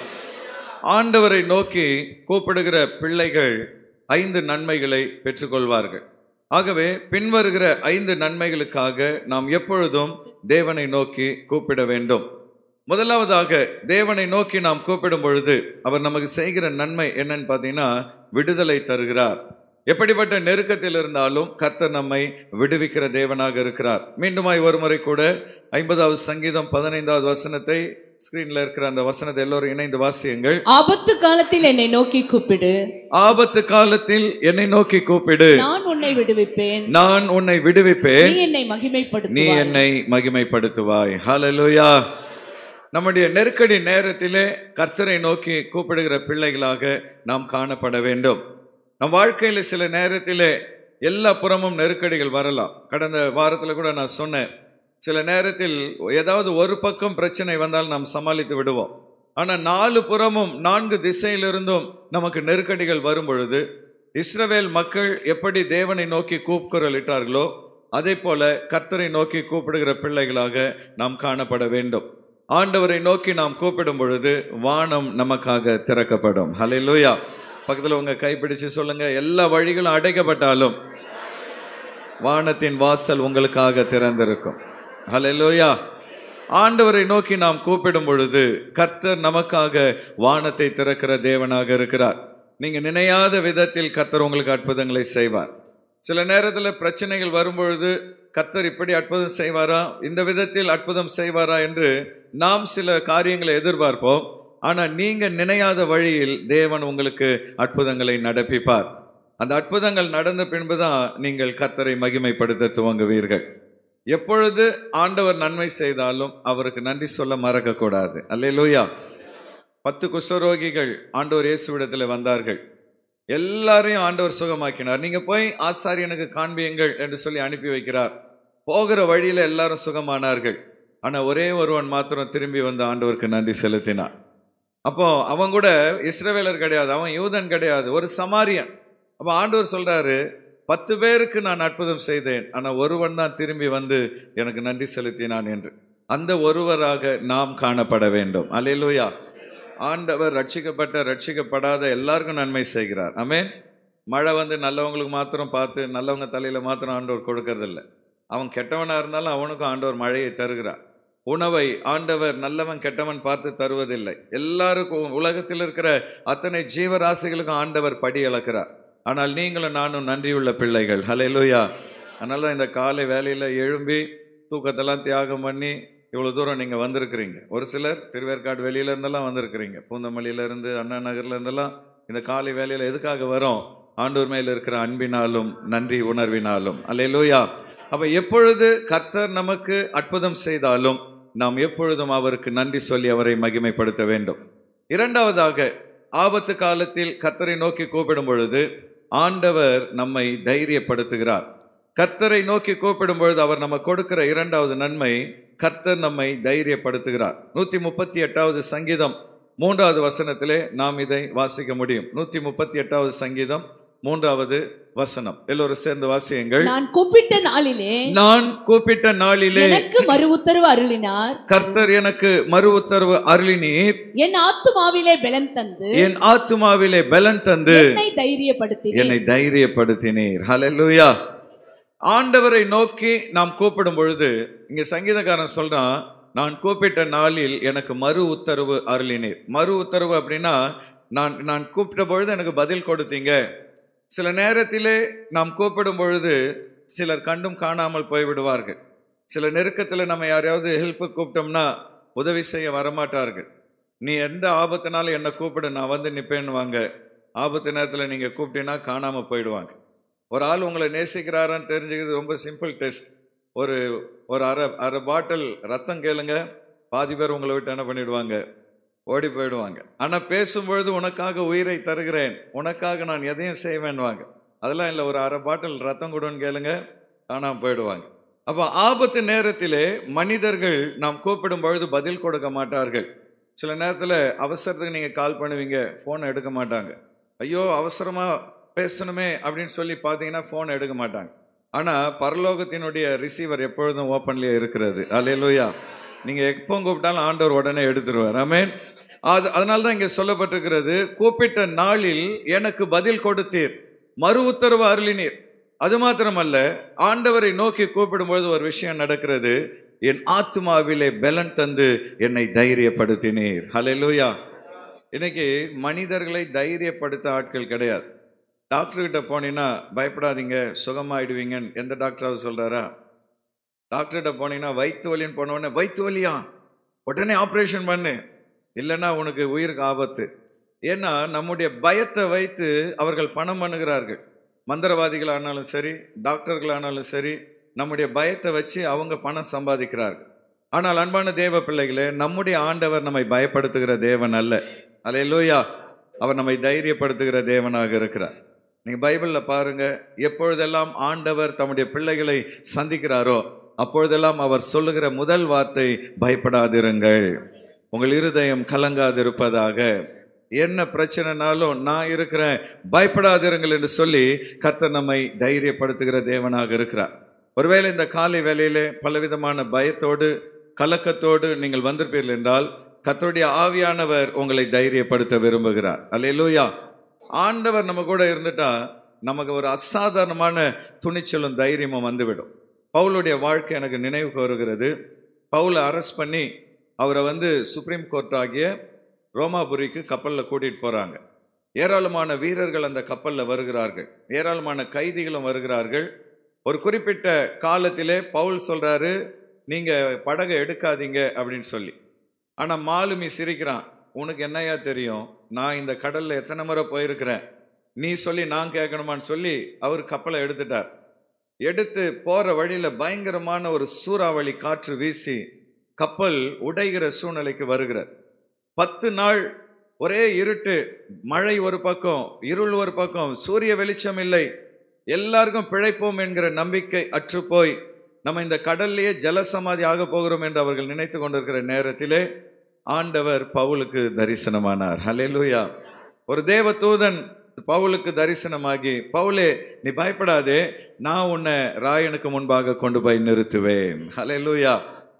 ஆண்டவரை நோக்கி கூப்பிடுகிற பிள்ளைகள் ஐந்து நன்மைகளை பெற்றுக்கொள்வார்கள் ஆகவே பின்வருகிற ஐந்து நன்மைகளுக்காக நாம் எப்பொழுதும் தேவனை நோக்கி கூப்பிட வேண்டும் முதலாவதாக தேவனை நோக்கி நாம் கூப்பிடும் பொழுது அவர் நமக்கு செய்கிற நன்மை என்னன்னு பார்த்தீங்கன்னா விடுதலை தருகிறார் எப்படிப்பட்ட நெருக்கத்தில் இருந்தாலும் கர்த்தர் நம்மை விடுவிக்கிற தேவனாக இருக்கிறார் மீண்டுமாய் ஒரு முறை கூட ஐம்பதாவது சங்கீதம் பதினைந்தாவது வசனத்தை ஸ்கிரீன்ல இருக்கிற அந்த வசனத்தை எல்லோரும் இணைந்து வாசியுங்கள் ஆபத்து காலத்தில் என்னை நோக்கி கூப்பிடு ஆபத்து காலத்தில் என்னை நோக்கி கூப்பிடு நான் உன்னை விடுவிப்பேன் நான் உன்னை விடுவிப்பேன் நீ என்னை நீ மகிமைப்படுத்துவாய் என்னை மகிமைப்படுத்துவாய் ஹalleluya நம்முடைய நெருக்கடி நேரத்திலே கர்த்தரை நோக்கி கூப்பிடுகிற பிள்ளைகளாக நாம் காணப்பட வேண்டும் நம் வாழ்க்கையில சில நேரத்திலே எல்லா புறமும் நெருக்கடிகள் வரலாம் கடந்த வாரத்துல கூட நான் சொன்னேன் சில நேரத்தில் ஏதாவது ஒரு பக்கம் பிரச்சனை வந்தால் நாம் சமாளித்து விடுவோம் ஆனா நாலு புறமும் நான்கு திசையிலிருந்தும் நமக்கு நெருக்கடிகள் வரும் பொழுது இஸ்ரவேல் மக்கள் எப்படி தேவனை நோக்கி கூக்குரல் இட்டார்களோ அதே போல கர்த்தரை நோக்கி கூப்பிடுகிற பிள்ளைகளாக நாம் காணப்பட வேண்டும் ஆண்டவரை நோக்கி நாம் கூப்பிடும் பொழுது வானம் நமக்காக திறக்கப்படும் ஹalleluya பக்கத்துல உங்க கைப்பிடிச்சு சொல்லுங்க எல்லா வழிகளும் அடைக்கப்பட்டாலும் வானத்தின் வாசல் உங்களுக்காக திறந்திருக்கும் ஹalleluya ஆண்டவரை நோக்கி நாம் கூப்பிடும் பொழுது கர்த்தர் நமக்காக வானத்தை திறக்கிற தேவனாக இருக்கிறார் நீங்க நினையாத விதத்தில் கர்த்தர் உங்களுக்கு அற்புதங்களை செய்வார் சில நேரத்தில் பிரச்சனைகள் வரும்பொழுது கர்த்தர் இப்படி அற்புதம் செய்வாரா இந்த விதத்தில் அற்புதம் செய்வாரா என்று நாம் சில காரியங்களை எதிர்பார்ப்போம் ஆனா நீங்க நினையாத வழியில் தேவன் உங்களுக்கு அற்புதங்களை நடப்பிப்பார் அந்த அற்புதங்கள் நடந்த பின்புதான் நீங்கள் கர்த்தரை மகிமைப்படுத்த துவங்குவீர்கள் எப்பொழுது ஆண்டவர் நன்மை செய்தாலும் அவருக்கு நன்றி சொல்ல மறக்க கூடாது அல்லேலூயா பத்து குஷ்டரோகிகள் ஆண்டவர் இயேசுவிடத்தில் வந்தார்கள் எல்லாரையும் ஆண்டவர் சுகமாக்கினார் நீங்க போய் ஆசாரியனுக்கு காண்பியுங்கள் என்று சொல்லி அனுப்பி வைக்கிறார் போகிற வழியில எல்லாரும் சுகமானார்கள் ஆனா ஒரே ஒருவன் மாத்திரம் திரும்பி வந்து ஆண்டவருக்கு நன்றி செலுத்தினான் அப்போ அவன் கூட இஸ்ரவேலர் கிடையாது அவன் யூதன் கிடையாது ஒரு சமாரியன் அப்போ ஆண்டவர் சொல்றாரு பத்து பேருக்கு நான் அற்புதம் செய்தேன் ஆனா ஒருவன் தான் திரும்பி வந்து எனக்கு நன்றி செலுத்தினான் என்று அந்த ஒருவராக நாம் காணப்பட வேண்டும் அல்லேலூயா ஆண்டவர் ரட்சிக்கப்பட்ட ரட்சிக்கப்படாத எல்லாருக்கும் நன்மை செய்கிறார் ஆமென் மழை வந்து நல்லவங்களுக்கு மாத்திரம் பார்த்து நல்லவங்க தலையில மாத்திரம் ஆண்டவர் கொடுக்கறதில்ல அவன் கெட்டவனா இருந்தாலும் அவனுக்கும் ஆண்டவர் மழையை தருகிறார் உணவை ஆண்டவர் நல்லவன் கெட்டவன் பார்த்து தருவதில்லை எல்லாருக்கும் உலகத்தில் இருக்கிற அத்தனை ஜீவராசிகளுக்கும் ஆண்டவர் படி அளக்கிறார் ஆனால் நீங்களும் நானும் நன்றியுள்ள பிள்ளைகள் ஹalleluya அதனால தான் இந்த காலை வேலையில எழும்பி தூக்கத்தெல்லாம் தியாகம் பண்ணி இவ்வளோ தூரம் நீங்கள் வந்திருக்கிறீங்க ஒரு சிலர் திருவேற்காடு வெளியில இருந்தெல்லாம் வந்திருக்கிறீங்க பூந்தமல்லியில இருந்து அண்ணா நகர்ல இருந்தெல்லாம் இந்த காலை வேலையில் எதுக்காக வரோம் ஆண்டவர் மேல் இருக்கிற அன்பினாலும் நன்றி உணர்வினாலும் அல்லேலூயா அப்ப எப்பொழுது கர்த்தர் நமக்கு அற்புதம் செய்தாலும் நாம் எப்பொழுதும் அவருக்கு நன்றி சொல்லி அவரை மகிமைப்படுத்த வேண்டும் இரண்டாவதாக ஆபத்து காலத்தில் கர்த்தரை நோக்கி கூப்பிடும் பொழுது ஆண்டவர் நம்மை தைரியப்படுத்துகிறார் கர்த்தரை நோக்கி கூப்பிடும் பொழுது அவர் நம்ம கொடுக்கிற இரண்டாவது நன்மை கர்த்தர் நம்மை தைரியப்படுத்துகிறார் நூத்தி முப்பத்தி எட்டாவது சங்கீதம் மூன்றாவது வசனத்திலே நாம் இதை வாசிக்க முடியும் நூத்தி முப்பத்தி எட்டாவது சங்கீதம் மூன்றாவது வசனம் எல்லோரும் சேர்ந்து வாசியுங்கள் நான் கூப்பிட்ட நாளிலே நான் கூப்பிட்ட நாளிலே எனக்கு மறு உத்தரவு அருளினார் கர்த்தர் எனக்கு மறு உத்தரவு அருளினீர் என் ஆத்துமாவிலே பலன் தந்து என் ஆத்துமாவிலே பலன் தந்து என்னை தைரியப்படுத்தினேன் என்னை தைரியப்படுத்தினீர் ஹalleluya ஆண்டவரை நோக்கி நாம் கூப்பிடும் பொழுது இங்க சங்கீதக்காரன் சொல்றான் நான் கூப்பிட்ட நாளில் எனக்கு மறு உத்தரவு அருளினீர் மறு உத்தரவு அப்படின்னா நான் நான் கூப்பிட்ட பொழுது எனக்கு பதில் கொடுத்தீங்க சில நேரத்திலே நாம் கூப்பிடும் பொழுது சிலர் கண்டும் காணாமல் போய்விடுவார்கள் சில நெருக்கத்தில் நம்ம யாரையாவது ஹெல்ப் கூப்பிட்டோம்னா உதவி செய்ய வரமாட்டார்கள் நீ எந்த ஆபத்துனாலும் என்னை கூப்பிடு நான் வந்து நிப்பேன்னுவாங்க ஆபத்து நேரத்தில் நீங்கள் கூப்பிட்டீங்கன்னா காணாமல் போயிடுவாங்க ஒரு ஆள் உங்களை நேசிக்கிறாரான்னு தெரிஞ்சுக்கிறது ரொம்ப சிம்பிள் டெஸ்ட் ஒரு ஒரு அரை அரை பாட்டில் ரத்தம் கேளுங்க பாதி பேர் உங்களை விட்டு என்ன பண்ணிடுவாங்க ஓடி போயிடுவாங்க ஆனால் பேசும்பொழுது உனக்காக உயிரை தருகிறேன் உனக்காக நான் எதையும் செய்வேன்வாங்க அதெல்லாம் இல்லை ஒரு அரை பாட்டில் ரத்தம் கொடுன்னு கேளுங்க காணாமல் போயிடுவாங்க அப்போ ஆபத்து நேரத்திலே மனிதர்கள் நாம் கூப்பிடும் பொழுது பதில் கொடுக்க மாட்டார்கள் சில நேரத்தில் அவசரத்துக்கு நீங்கள் கால் பண்ணுவீங்க ஃபோனை எடுக்க மாட்டாங்க ஐயோ அவசரமாக பேசணுமே அப்படின்னு சொல்லி பார்த்தீங்கன்னா ஃபோன் எடுக்க மாட்டாங்க ஆனால் பரலோகத்தினுடைய ரிசீவர் எப்பொழுதும் ஓப்பன்லேயே இருக்கிறது அல்லேலூயா நீங்கள் எப்போ கூப்பிட்டாலும் ஆண்டவர் உடனே எடுத்துருவார் ஆமென் அது அதனால தான் இங்கே சொல்லப்பட்டிருக்கிறது கூப்பிட்ட நாளில் எனக்கு பதில் கொடுத்தீர் மறு உத்தரவு அருளினீர் அது மாத்திரமல்ல ஆண்டவரை நோக்கி கூப்பிடும்பொழுது ஒரு விஷயம் நடக்கிறது என் ஆத்மாவிலே பலன் தந்து என்னை தைரியப்படுத்தினீர் ஹalleluya இன்னைக்கு மனிதர்களை தைரியப்படுத்த ஆட்கள் கிடையாது டாக்டர் கிட்ட போனீங்கன்னா பயப்படாதீங்க சுகமாயிடுவீங்கன்னு எந்த டாக்டராவது சொல்றாரா டாக்டர்கிட்ட போனீங்கன்னா வயிற்று வலின்னு போன உடனே வயிற்று வலியா உடனே ஆப்ரேஷன் பண்ணு இல்லைன்னா உனக்கு உயிருக்கு ஆபத்து ஏன்னா நம்முடைய பயத்தை வைத்து அவர்கள் பணம் பண்ணுகிறார்கள் மந்திரவாதிகளானாலும் சரி டாக்டர்களானாலும் சரி நம்முடைய பயத்தை வச்சு அவங்க பணம் சம்பாதிக்கிறார்கள் ஆனால் அன்பான தேவ பிள்ளைகளே நம்முடைய ஆண்டவர் நம்மை பயப்படுத்துகிற தேவன் அல்ல அல்லேலூயா அவர் நம்மை தைரியப்படுத்துகிற தேவனாக இருக்கிறார் நீங்க பைபிள்ல பாருங்க எப்பொழுதெல்லாம் ஆண்டவர் தம்முடைய பிள்ளைகளை சந்திக்கிறாரோ அப்பொழுதெல்லாம் அவர் சொல்லுகிற முதல் வார்த்தை பயப்படாதிருங்கள் உங்கள் இருதயம் கலங்காதிருப்பதாக என்ன பிரச்சனைனாலும் நான் இருக்கிறேன் பயப்படாதிருங்கள் என்று சொல்லி கர்த்தர் நம்மை தைரியப்படுத்துகிற தேவனாக இருக்கிறார் ஒருவேளை இந்த காலை வேளையிலே பலவிதமான பயத்தோடு கலக்கத்தோடு நீங்கள் வந்திருப்பீர்கள் என்றால் கர்த்தருடைய ஆவியானவர் உங்களை தைரியப்படுத்த விரும்புகிறார் அல்லேலூயா ஆண்டவர் நம்ம கூட இருந்துட்டா நமக்கு ஒரு அசாதாரணமான துணிச்சலும் தைரியமும் வந்துவிடும் பவுலுடைய வாழ்க்கை எனக்கு நினைவுக்கு வருகிறது பவுலை அரெஸ்ட் பண்ணி அவரை வந்து சுப்ரீம் கோர்ட் ஆகிய ரோமாபுரிக்கு கப்பலில் கூட்டிகிட்டு போகிறாங்க ஏராளமான வீரர்கள் அந்த கப்பலில் வருகிறார்கள் ஏராளமான கைதிகளும் வருகிறார்கள் ஒரு குறிப்பிட்ட காலத்திலே பவுல் சொல்றாரு நீங்க படகை எடுக்காதீங்க அப்படின்னு சொல்லி ஆனா மாலுமி சிரிக்கிறான் உனக்கு என்னையா தெரியும் நான் இந்த கடல்ல எத்தனை முறை போயிருக்கிறேன் நீ சொல்லி நான் கேட்கணுமான்னு சொல்லி அவர் கப்பலை எடுத்துட்டார் எடுத்து போற வழியில பயங்கரமான ஒரு சூறாவளி காற்று வீசி கப்பல் உடைகிற சூழ்நிலைக்கு வருகிறது பத்து நாள் ஒரே இருட்டு மழை ஒரு பக்கம் இருள் ஒரு பக்கம் சூரிய வெளிச்சம் இல்லை எல்லாருக்கும் பிழைப்போம் என்கிற நம்பிக்கை அற்றுப்போய் நம்ம இந்த கடல்லையே ஜலசமாதி ஆக போகிறோம் என்று அவர்கள் நினைத்து கொண்டிருக்கிற நேரத்திலே ஆண்டவர் பவுலுக்கு தரிசனமானார் ஹalleluya ஒரு தேவ தூதன் பவுலுக்கு தரிசனமாகி பவுலே நீ பயப்படாதே நான் உன்னை ராயனுக்கு முன்பாக கொண்டு போய் நிறுத்துவேன் ஹalleluya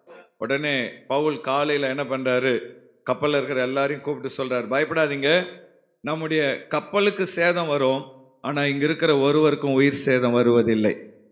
உடனே பவுல் காலையில் என்ன பண்றாரு கப்பலில் இருக்கிற எல்லாரையும் கூப்பிட்டு சொல்றாரு பயப்படாதீங்க நம்முடைய கப்பலுக்கு சேதம் வரும் ஆனா இங்க இருக்கிற ஒருவருக்கும் உயிர் சேதம் வருவதில்லை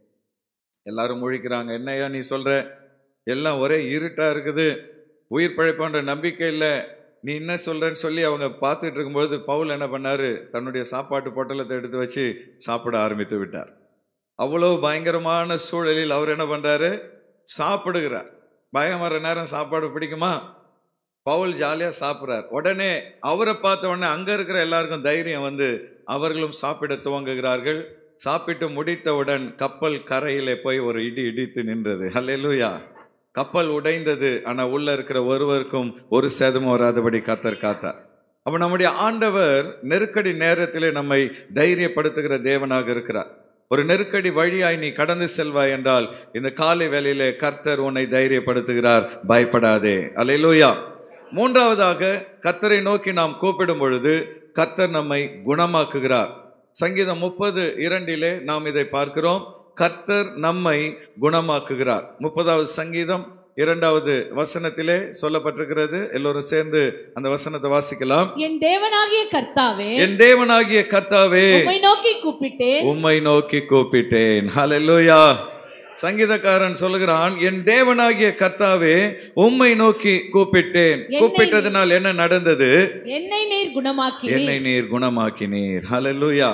எல்லாரும் முழிக்கிறாங்க என்னையா நீ சொல்ற எல்லாம் ஒரே இருட்டா இருக்குது உயிர் பிழைப்போன்ற நம்பிக்கை இல்லை நீ என்ன சொல்றேன்னு சொல்லி அவங்க பார்த்துட்டு இருக்கும்போது பவுல் என்ன பண்ணாரு தன்னுடைய சாப்பாட்டு பொட்டலத்தை எடுத்து வச்சு சாப்பிட ஆரம்பித்து விட்டார் அவ்வளவு பயங்கரமான சூழலில் அவர் என்ன பண்றாரு சாப்பிடுகிறார் பயம் வர நேரம் சாப்பாடு பிடிக்குமா பவுல் ஜாலியா சாப்பிட்றார் உடனே அவரை பார்த்த உடனே அங்க இருக்கிற எல்லாருக்கும் தைரியம் வந்து அவர்களும் சாப்பிட துவங்குகிறார்கள் சாப்பிட்டு முடித்தவுடன் கப்பல் கரையிலே போய் ஒரு இடி இடித்து நின்றது ஹல்லேலூயா கப்பல் உடைந்தது ஆனா உள்ள இருக்கிற ஒருவருக்கும் ஒரு சேதமும் வராதபடி கத்தர் காத்தார் அப்ப நம்முடைய ஆண்டவர் நெருக்கடி நேரத்திலே நம்மை தைரியப்படுத்துகிற தேவனாக இருக்கிறார் ஒரு நெருக்கடி வழியாய் நீ கடந்து செல்வாய் என்றால் இந்த காலை வேளையிலே கர்த்தர் உன்னை தைரியப்படுத்துகிறார் பயப்படாதே அல்லேலூயா மூன்றாவதாக கர்த்தரை நோக்கி நாம் கூப்பிடும் பொழுது கர்த்தர் நம்மை குணமாக்குகிறார் சங்கீதம் முப்பது இரண்டிலே நாம் இதை பார்க்கிறோம் கர்த்தர் நம்மை குணமாக்குகிறார் முப்பதாவது சங்கீதம் இரண்டாவது வசனத்திலே சொல்லப்பட்டிருக்கிறது எல்லோரும் சேர்ந்து அந்த வசனத்தை வாசிக்கலாம் என் தேவனாகிய கர்த்தாவே என் தேவனாகிய கர்த்தாவே உம்மை நோக்கி கூப்பிட்டேன் உம்மை நோக்கி கூப்பிட்டேன் ஹalleluya சங்கீதக்காரன் சொல்லுகிறான் என் தேவனாகிய கர்த்தாவே உம்மை நோக்கி கூப்பிட்டேன் என்னை கூப்பிட்டதனால் என்ன நடந்தது என்னை நீர் குணமாக்கினீர் என்னை நீர் குணமாக்கினீர் ஹalleluya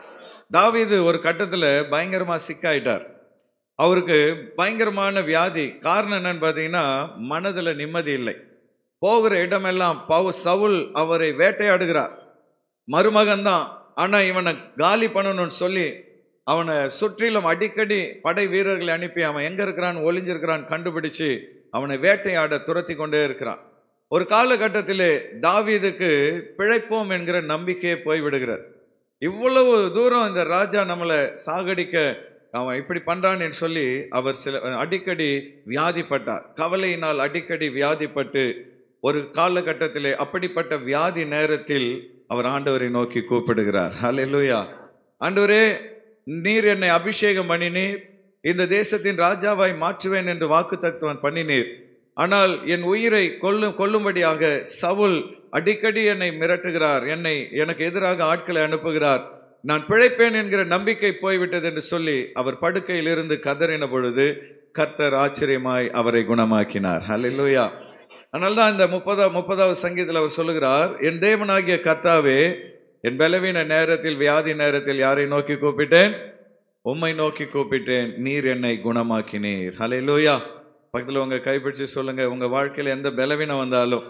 தாவீது ஒரு கட்டத்துல பயங்கரமா சிக்காயிட்டார் அவருக்கு பயங்கரமான வியாதி காரணம் என்னன்னு பார்த்தீங்கன்னா மனதுல நிம்மதி இல்லை போகிற இடமெல்லாம் பவு சவுல் அவரை வேட்டையாடுகிறார் மருமகன் தான் ஆனா இவனை காலி பண்ணணும்னு சொல்லி அவனை சுற்றிலும் அடிக்கடி படை வீரர்களை அனுப்பி அவன் எங்க இருக்கிறான் ஒளிஞ்சிருக்கிறான் கண்டுபிடிச்சு அவனை வேட்டையாட துரத்தி கொண்டே இருக்கிறான் ஒரு காலகட்டத்திலே தாவீதுக்கு பிழைப்போம் என்கிற நம்பிக்கையே போய்விடுகிறது இவ்வளவு தூரம் இந்த ராஜா நம்மளை சாகடிக்க அவன் இப்படி பண்றான்னு சொல்லி அவர் சில அடிக்கடி வியாதிப்பட்டார் கவலையினால் அடிக்கடி வியாதிப்பட்டு ஒரு காலகட்டத்திலே அப்படிப்பட்ட வியாதி நேரத்தில் அவர் ஆண்டவரை நோக்கி கூப்பிடுகிறார் ஹalleluya ஆண்டவரே நீர் என்னை அபிஷேகம் பண்ணினீர் இந்த தேசத்தின் ராஜாவாய் மாற்றுவேன் என்று வாக்கு தத்துவம் பண்ணினீர் ஆனால் என் உயிரை கொல்லும் கொல்லும்படியாக சவுல் அடிக்கடி என்னை மிரட்டுகிறார் என்னை எனக்கு எதிராக ஆட்களை அனுப்புகிறார் நான் பிழைப்பேன் என்கிற நம்பிக்கை போய்விட்டது என்று சொல்லி அவர் படுக்கையில் இருந்து கதறின பொழுது கர்த்தர் ஆச்சரியமாய் அவரை குணமாக்கினார் ஹalleluya அதனால தான் இந்த முப்பதா முப்பதாவது சங்கீதத்தில் அவர் சொல்லுகிறார் என் தேவனாகிய கர்த்தாவே என் பலவீன நேரத்தில் வியாதி நேரத்தில் யாரை நோக்கி கூப்பிட்டேன் உம்மை நோக்கி கூப்பிட்டேன் நீர் என்னை குணமாக்கினீர் ஹalleluya பக்கத்தில் உங்க கைப்பிடிச்சு சொல்லுங்க உங்க வாழ்க்கையில் எந்த பலவீனம் வந்தாலும்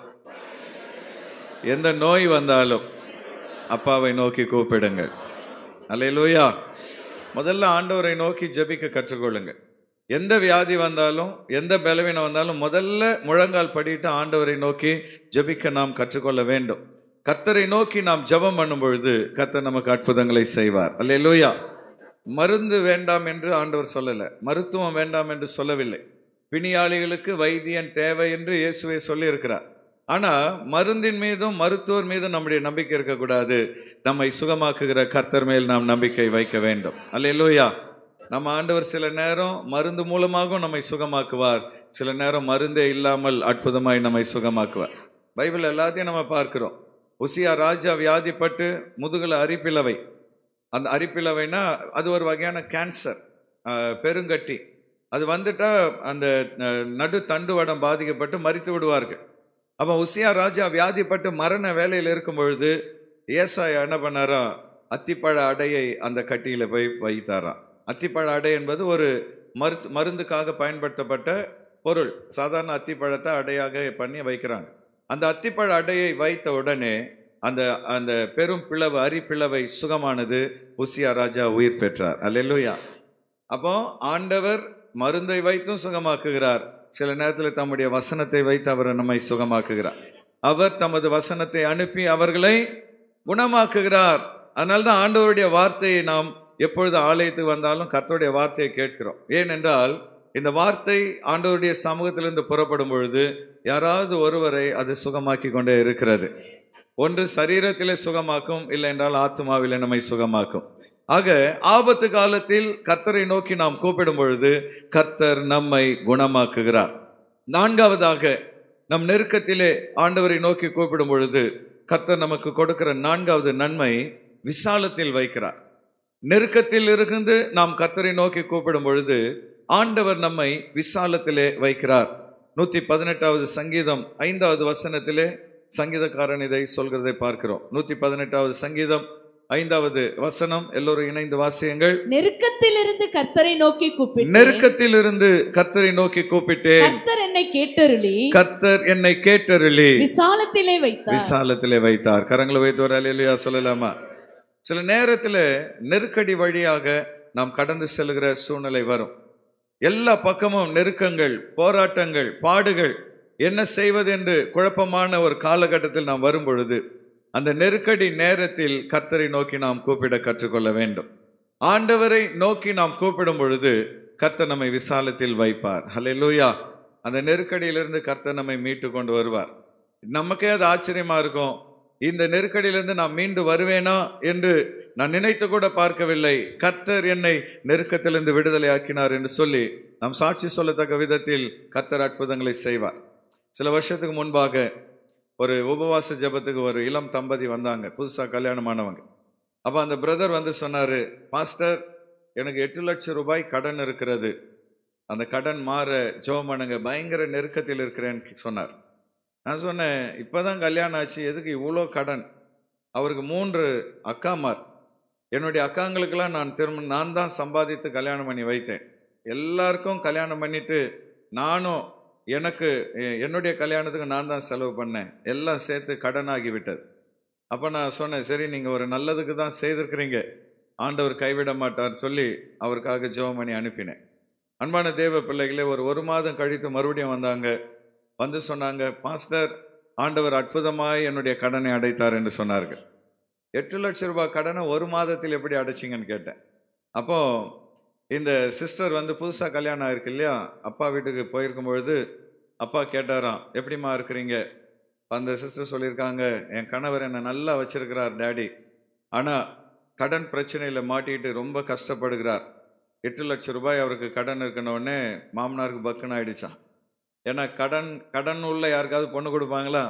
எந்த நோய் வந்தாலும் அப்பாவை நோக்கி கூப்பிடுங்கள் அல்லேலூயா முதல்ல ஆண்டவரை நோக்கி ஜெபிக்க கற்றுக்கொள்ளுங்க எந்த வியாதி வந்தாலும் எந்த பலவீனம் வந்தாலும் முதல்ல முழங்கால் படிட்டு ஆண்டவரை நோக்கி ஜெபிக்க நாம் கற்றுக்கொள்ள வேண்டும் கர்த்தரை நோக்கி நாம் ஜெபம் பண்ணும் பொழுது கர்த்தர் நமக்கு அற்புதங்களை செய்வார் அல்லேலூயா மருந்து வேண்டாம் என்று ஆண்டவர் சொல்லல மருத்துவம் வேண்டாம் என்று சொல்லவில்லை பிணியாளிகளுக்கு வைத்தியன் தேவை என்று இயேசுவை சொல்லி இருக்கிறார் ஆனா மருந்தின் மீதும் மருத்துவர் மீதும் நம்முடைய நம்பிக்கை இருக்கக்கூடாது நம்மை சுகமாக்குகிற கர்த்தர் மேல் நாம் நம்பிக்கை வைக்க வேண்டும் அல்லேலூயா நம்ம ஆண்டவர் சில நேரம் மருந்து மூலமாகவும் நம்மை சுகமாக்குவார் சில நேரம் மருந்தே இல்லாமல் அற்புதமாய் நம்மை சுகமாக்குவார் பைபிள் எல்லாத்தையும் நம்ம பார்க்கிறோம் உசியா ராஜா வியாதிப்பட்டு முதுகுல அரிப்பிலவை அந்த அரிப்பிலவைனா அது ஒரு வகையான கேன்சர் பெருங்கட்டி அது வந்துட்டா அந்த அஹ், நடு தண்டு வடம் பாதிக்கப்பட்டு மரித்து விடுவார்கள் அப்போ உசியா ராஜா வியாதிப்பட்டு மரண வேலையில் இருக்கும் பொழுது ஏசாயா என்ன பண்ணாரா அத்திப்பழ அடையை அந்த கட்டியில போய் வைத்தாராம் அத்திப்பழ அடை என்பது ஒரு மருத்து மருந்துக்காக பயன்படுத்தப்பட்ட பொருள் சாதாரண அத்திப்பழத்தை அடையாக பண்ணி வைக்கிறாங்க அந்த அத்திப்பழ அடையை வைத்த உடனே அந்த அந்த பெரும் பிளவு அரிப்பிளவை சுகமானது உசியா ராஜா உயிர் பெற்றார் அல்லேலூயா அப்போ ஆண்டவர் மருந்தை வைத்தும் சுகமாக்குகிறார் சில நேரத்தில் தம்முடைய வசனத்தை வைத்து அவர் நம்மை சுகமாக்குகிறார் அவர் தமது வசனத்தை அனுப்பி அவர்களை குணமாக்குகிறார் அதனால்தான் ஆண்டவருடைய வார்த்தையை நாம் எப்பொழுது ஆலயத்துக்கு வந்தாலும் கர்த்தருடைய வார்த்தையை கேட்கிறோம் ஏனென்றால் இந்த வார்த்தை ஆண்டவருடைய சமூகத்திலிருந்து புறப்படும் பொழுது யாராவது ஒருவரை அது சுகமாக்கி கொண்டே இருக்கிறது ஒன்று சரீரத்திலே சுகமாக்கும் இல்லை என்றால் ஆத்மாவிலே நம்மை சுகமாக்கும் ஆக ஆபத்து காலத்தில் கர்த்தரை நோக்கி நாம் கூப்பிடும் பொழுது கர்த்தர் நம்மை குணமாக்குகிறார் நான்காவதாக நம் நெருக்கத்திலே ஆண்டவரை நோக்கி கூப்பிடும் பொழுது கர்த்தர் நமக்கு கொடுக்கிற நான்காவது நன்மை விசாலத்தில் வைக்கிறார் நெருக்கத்தில் இருந்து நாம் கர்த்தரை நோக்கி கூப்பிடும் பொழுது ஆண்டவர் நம்மை விசாலத்திலே வைக்கிறார் நூத்தி பதினெட்டாவது சங்கீதம் ஐந்தாவது வசனத்திலே சங்கீதக்காரன் இதை சொல்கிறதை பார்க்கிறோம் நூத்தி பதினெட்டாவது சங்கீதம் ஐந்தாவது வசனம் எல்லோரும் இணைந்து வாசியுங்கள் நெருக்கத்திலிருந்து கர்த்தரை நோக்கி கூப்பிட்டேன் நெருக்கத்தில் இருந்து கர்த்தரை நோக்கி கூப்பிட்டேன் கர்த்தர் என்னை கேட்டருளி கர்த்தர் என்னை கேட்டருளி விசாலத்திலே வைத்தார் விசாலத்திலே வைத்தார் கரங்களை வைத்து ஒரு அலையிலையா சொல்லலாமா சில நேரத்தில் நெருக்கடி வழியாக நாம் கடந்து செல்கிற சூழ்நிலை வரும் எல்லா பக்கமும் நெருக்கங்கள் போராட்டங்கள் பாடுகள் என்ன செய்வது என்று குழப்பமான ஒரு காலகட்டத்தில் நாம் வரும் பொழுது அந்த நெருக்கடி நேரத்தில் கர்த்தரை நோக்கி நாம் கூப்பிட கற்றுக்கொள்ள வேண்டும் ஆண்டவரை நோக்கி நாம் கூப்பிடும் பொழுது கர்த்தர் நம்மை விசாலத்தில் வைப்பார் ஹalleluya அந்த நெருக்கடியிலிருந்து கர்த்தர் நம்மை மீட்டு கொண்டு வருவார் நமக்கே அது ஆச்சரியமா இருக்கும் இந்த நெருக்கடியிலிருந்து நான் மீண்டு வருவேனா என்று நான் நினைத்து கூட பார்க்கவில்லை கர்த்தர் என்னை நெருக்கத்திலிருந்து விடுதலை ஆக்கினார் என்று சொல்லி நாம் சாட்சி சொல்லத்தக்க விதத்தில் கர்த்தர் அற்புதங்களை செய்வார் சில வருஷத்துக்கு முன்பாக ஒரு உபவாச ஜெபத்துக்கு ஒரு இளம் தம்பதி வந்தாங்க புதுசாக கல்யாணமானவங்க அப்போ அந்த பிரதர் வந்து சொன்னார் பாஸ்டர் எனக்கு எட்டு லட்சம் ரூபாய் கடன் இருக்கிறது அந்த கடன் மாற ஜெபம் பண்ணுங்க பயங்கர நெருக்கத்தில் இருக்கிறேன்னு சொன்னார் நான் சொன்னேன் இப்போதான் கல்யாணம் ஆச்சு எதுக்கு இவ்வளோ கடன் அவருக்கு மூன்று அக்காமார் என்னுடைய அக்காங்களுக்கெல்லாம் நான் திரும்ப நான் தான் சம்பாதித்து கல்யாணம் பண்ணி வைத்தேன் எல்லாருக்கும் கல்யாணம் பண்ணிட்டு நானும் எனக்கு எ- என்னுடைய கல்யாணத்துக்கு நான் தான் செலவு பண்ணேன் எல்லாம் சேர்த்து கடனாகி விட்டது அப்போ நான் சொன்னேன் சரி நீங்கள் ஒரு நல்லதுக்கு தான் செய்திருக்கிறீங்க ஆண்டவர் கைவிட மாட்டார் சொல்லி அவருக்காக ஜெபம் பண்ணி அனுப்பினேன் அன்பான தேவ பிள்ளைகளே ஒரு ஒரு மாதம் கழித்து மறுபடியும் வந்தாங்க வந்து சொன்னாங்க பாஸ்டர் ஆண்டவர் அற்புதமாய் என்னுடைய கடனை அடைத்தார் என்று சொன்னார்கள் எட்டு லட்சம் ரூபாய் கடனை ஒரு மாதத்தில் எப்படி அடைச்சிங்கன்னு கேட்டேன் அப்போ இந்த சிஸ்டர் வந்து புதுசாக கல்யாணம் ஆயிருக்கு இல்லையா அப்பா வீட்டுக்கு போயிருக்கும் பொழுது அப்பா கேட்டாராம் எப்படிம்மா இருக்கிறீங்க அந்த சிஸ்டர் சொல்லியிருக்காங்க என் கணவர் என்னை நல்லா வச்சிருக்கிறார் டேடி ஆனால் கடன் பிரச்சனையில் மாட்டிட்டு ரொம்ப கஷ்டப்படுகிறார் எட்டு லட்சம் ரூபாய் அவருக்கு கடன் இருக்குன உடனே மாமனாருக்கு பக்குன்னு ஆயிடுச்சான் ஏன்னா கடன் கடன் உள்ள யாருக்காவது பொண்ணு கொடுப்பாங்களா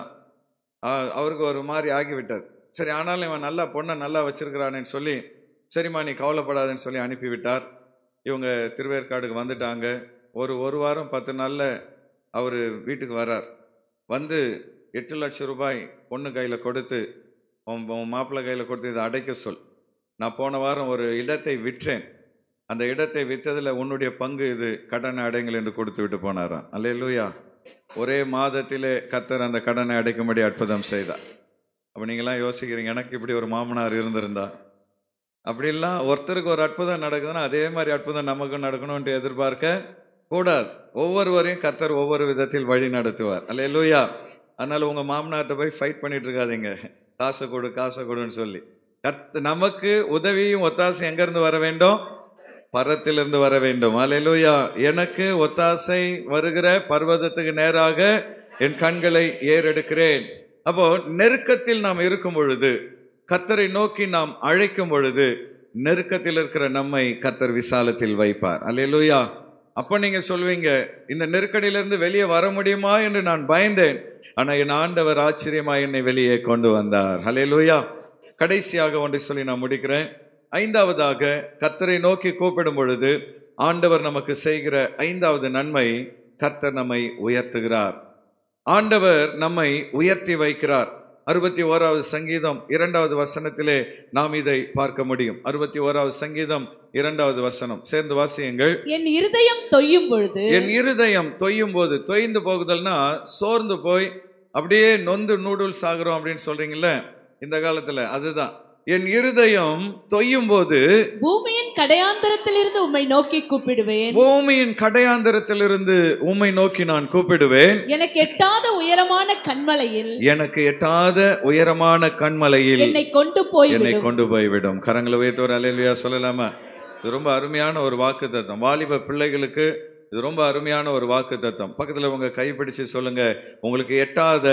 ஆ- அவருக்கு ஒரு மாதிரி ஆகிவிட்டது சரி ஆனாலும் இவன் நல்லா பொண்ணை நல்லா வச்சிருக்கிறானேன்னு சொல்லி சரிம்மா நீ கவலைப்படாதேன்னு சொல்லி அனுப்பிவிட்டார் இவங்க திருவேற்காடுக்கு வந்துட்டாங்க ஒரு ஒரு வாரம் பத்து நாளில் அவர் வீட்டுக்கு வரார் வந்து எட்டு லட்சம் ரூபாய் பொண்ணு கையில் கொடுத்து உன் உன் மாப்பிள்ளை கையில் கொடுத்து இதை அடைக்க சொல் நான் போன வாரம் ஒரு இடத்தை விற்றேன் அந்த இடத்தை விற்றதில் உன்னுடைய பங்கு இது கடனை அடைங்கள் என்று கொடுத்து விட்டு போனாராம் அல்லேலூயா ஒரே மாதத்திலே கத்தர் அந்த கடனை அடைக்கும்படி அற்புதம் செய்தார் அப்போ நீங்களாம் யோசிக்கிறீங்க எனக்கு இப்படி ஒரு மாமனார் இருந்திருந்தா அப்படிலாம் ஒருத்தருக்கு ஒரு அற்புதம் நடக்குதுன்னா அதே மாதிரி அற்புதம் நமக்கும் நடக்கணும்னு எதிர்பார்க்க கூடாது ஒவ்வொருவரையும் கத்தர் ஒவ்வொரு விதத்தில் வழி நடத்துவார் அல்லேலூயா அதனால உங்க மாமனார்ட்ட போய் ஃபைட் பண்ணிட்டு இருக்காதீங்க காசை கொடு காசை கொடுன்னு சொல்லி கர்த்த நமக்கு உதவியும் ஒத்தாசை எங்கிருந்து வர வேண்டும் பரத்திலிருந்து வர வேண்டும் அல்லேலூயா எனக்கு ஒத்தாசை வருகிற பர்வதத்துக்கு நேராக என் கண்களை ஏறெடுக்கிறேன் அப்போ நெருக்கத்தில் நாம் இருக்கும் பொழுது கத்தரை நோக்கி நாம் அழைக்கும் பொழுது நெருக்கத்தில் இருக்கிற நம்மை கத்தர் விசாலத்தில் வைப்பார் அல்லேலூயா அப்போ நீங்க சொல்வீங்க இந்த நெருக்கடியிலிருந்து வெளியே வர முடியுமா என்று நான் பயந்தேன் ஆனா என் ஆண்டவர் ஆச்சரியமா என்னை வெளியே கொண்டு வந்தார் அல்லேலூயா கடைசியாக ஒன்றை சொல்லி நான் முடிக்கிறேன் ஐந்தாவதாக கத்தரை நோக்கி கூப்பிடும் பொழுது ஆண்டவர் நமக்கு செய்கிற ஐந்தாவது நன்மை கர்த்தர் நம்மை உயர்த்துகிறார் ஆண்டவர் நம்மை உயர்த்தி வைக்கிறார் அறுபத்தி ஓராவது சங்கீதம் இரண்டாவது வசனத்திலே நாம் இதை பார்க்க முடியும் அறுபத்தி ஓராவது சங்கீதம் இரண்டாவது வசனம் சேர்ந்து வாசியுங்கள் என் இருதயம் தொய்யும் பொழுது என் இருதயம் தொய்யும் போது தொய்ந்து போகுதல்னா சோர்ந்து போய் அப்படியே நொந்து நூடுல்ஸ் ஆகுறோம் அப்படின்னு சொல்றீங்கல்ல இந்த காலத்துல அதுதான் என் இருதயம் தொய்யும் போது பூமியின் கடையாந்தரத்திலிருந்து உம்மை நோக்கி கூப்பிடுவேன் பூமியின் கடையாந்தரத்திலிருந்து உம்மை நோக்கி நான் கூப்பிடுவேன் எனக்கு எட்டாத உயரமான கண்மலையில் எனக்கு எட்டாத உயரமான கண்மலையில் என்னை கொண்டு என்னை போய்விடும் கொண்டு போய்விடும் கரங்களை உயர்த்தோர் அலையிலையா சொல்லலாமா இது ரொம்ப அருமையான ஒரு வாக்கு தத்தம் வாலிப பிள்ளைகளுக்கு இது ரொம்ப அருமையான ஒரு வாக்கு தத்தம் பக்கத்துல உங்க கைப்பிடிச்சு சொல்லுங்க உங்களுக்கு எட்டாத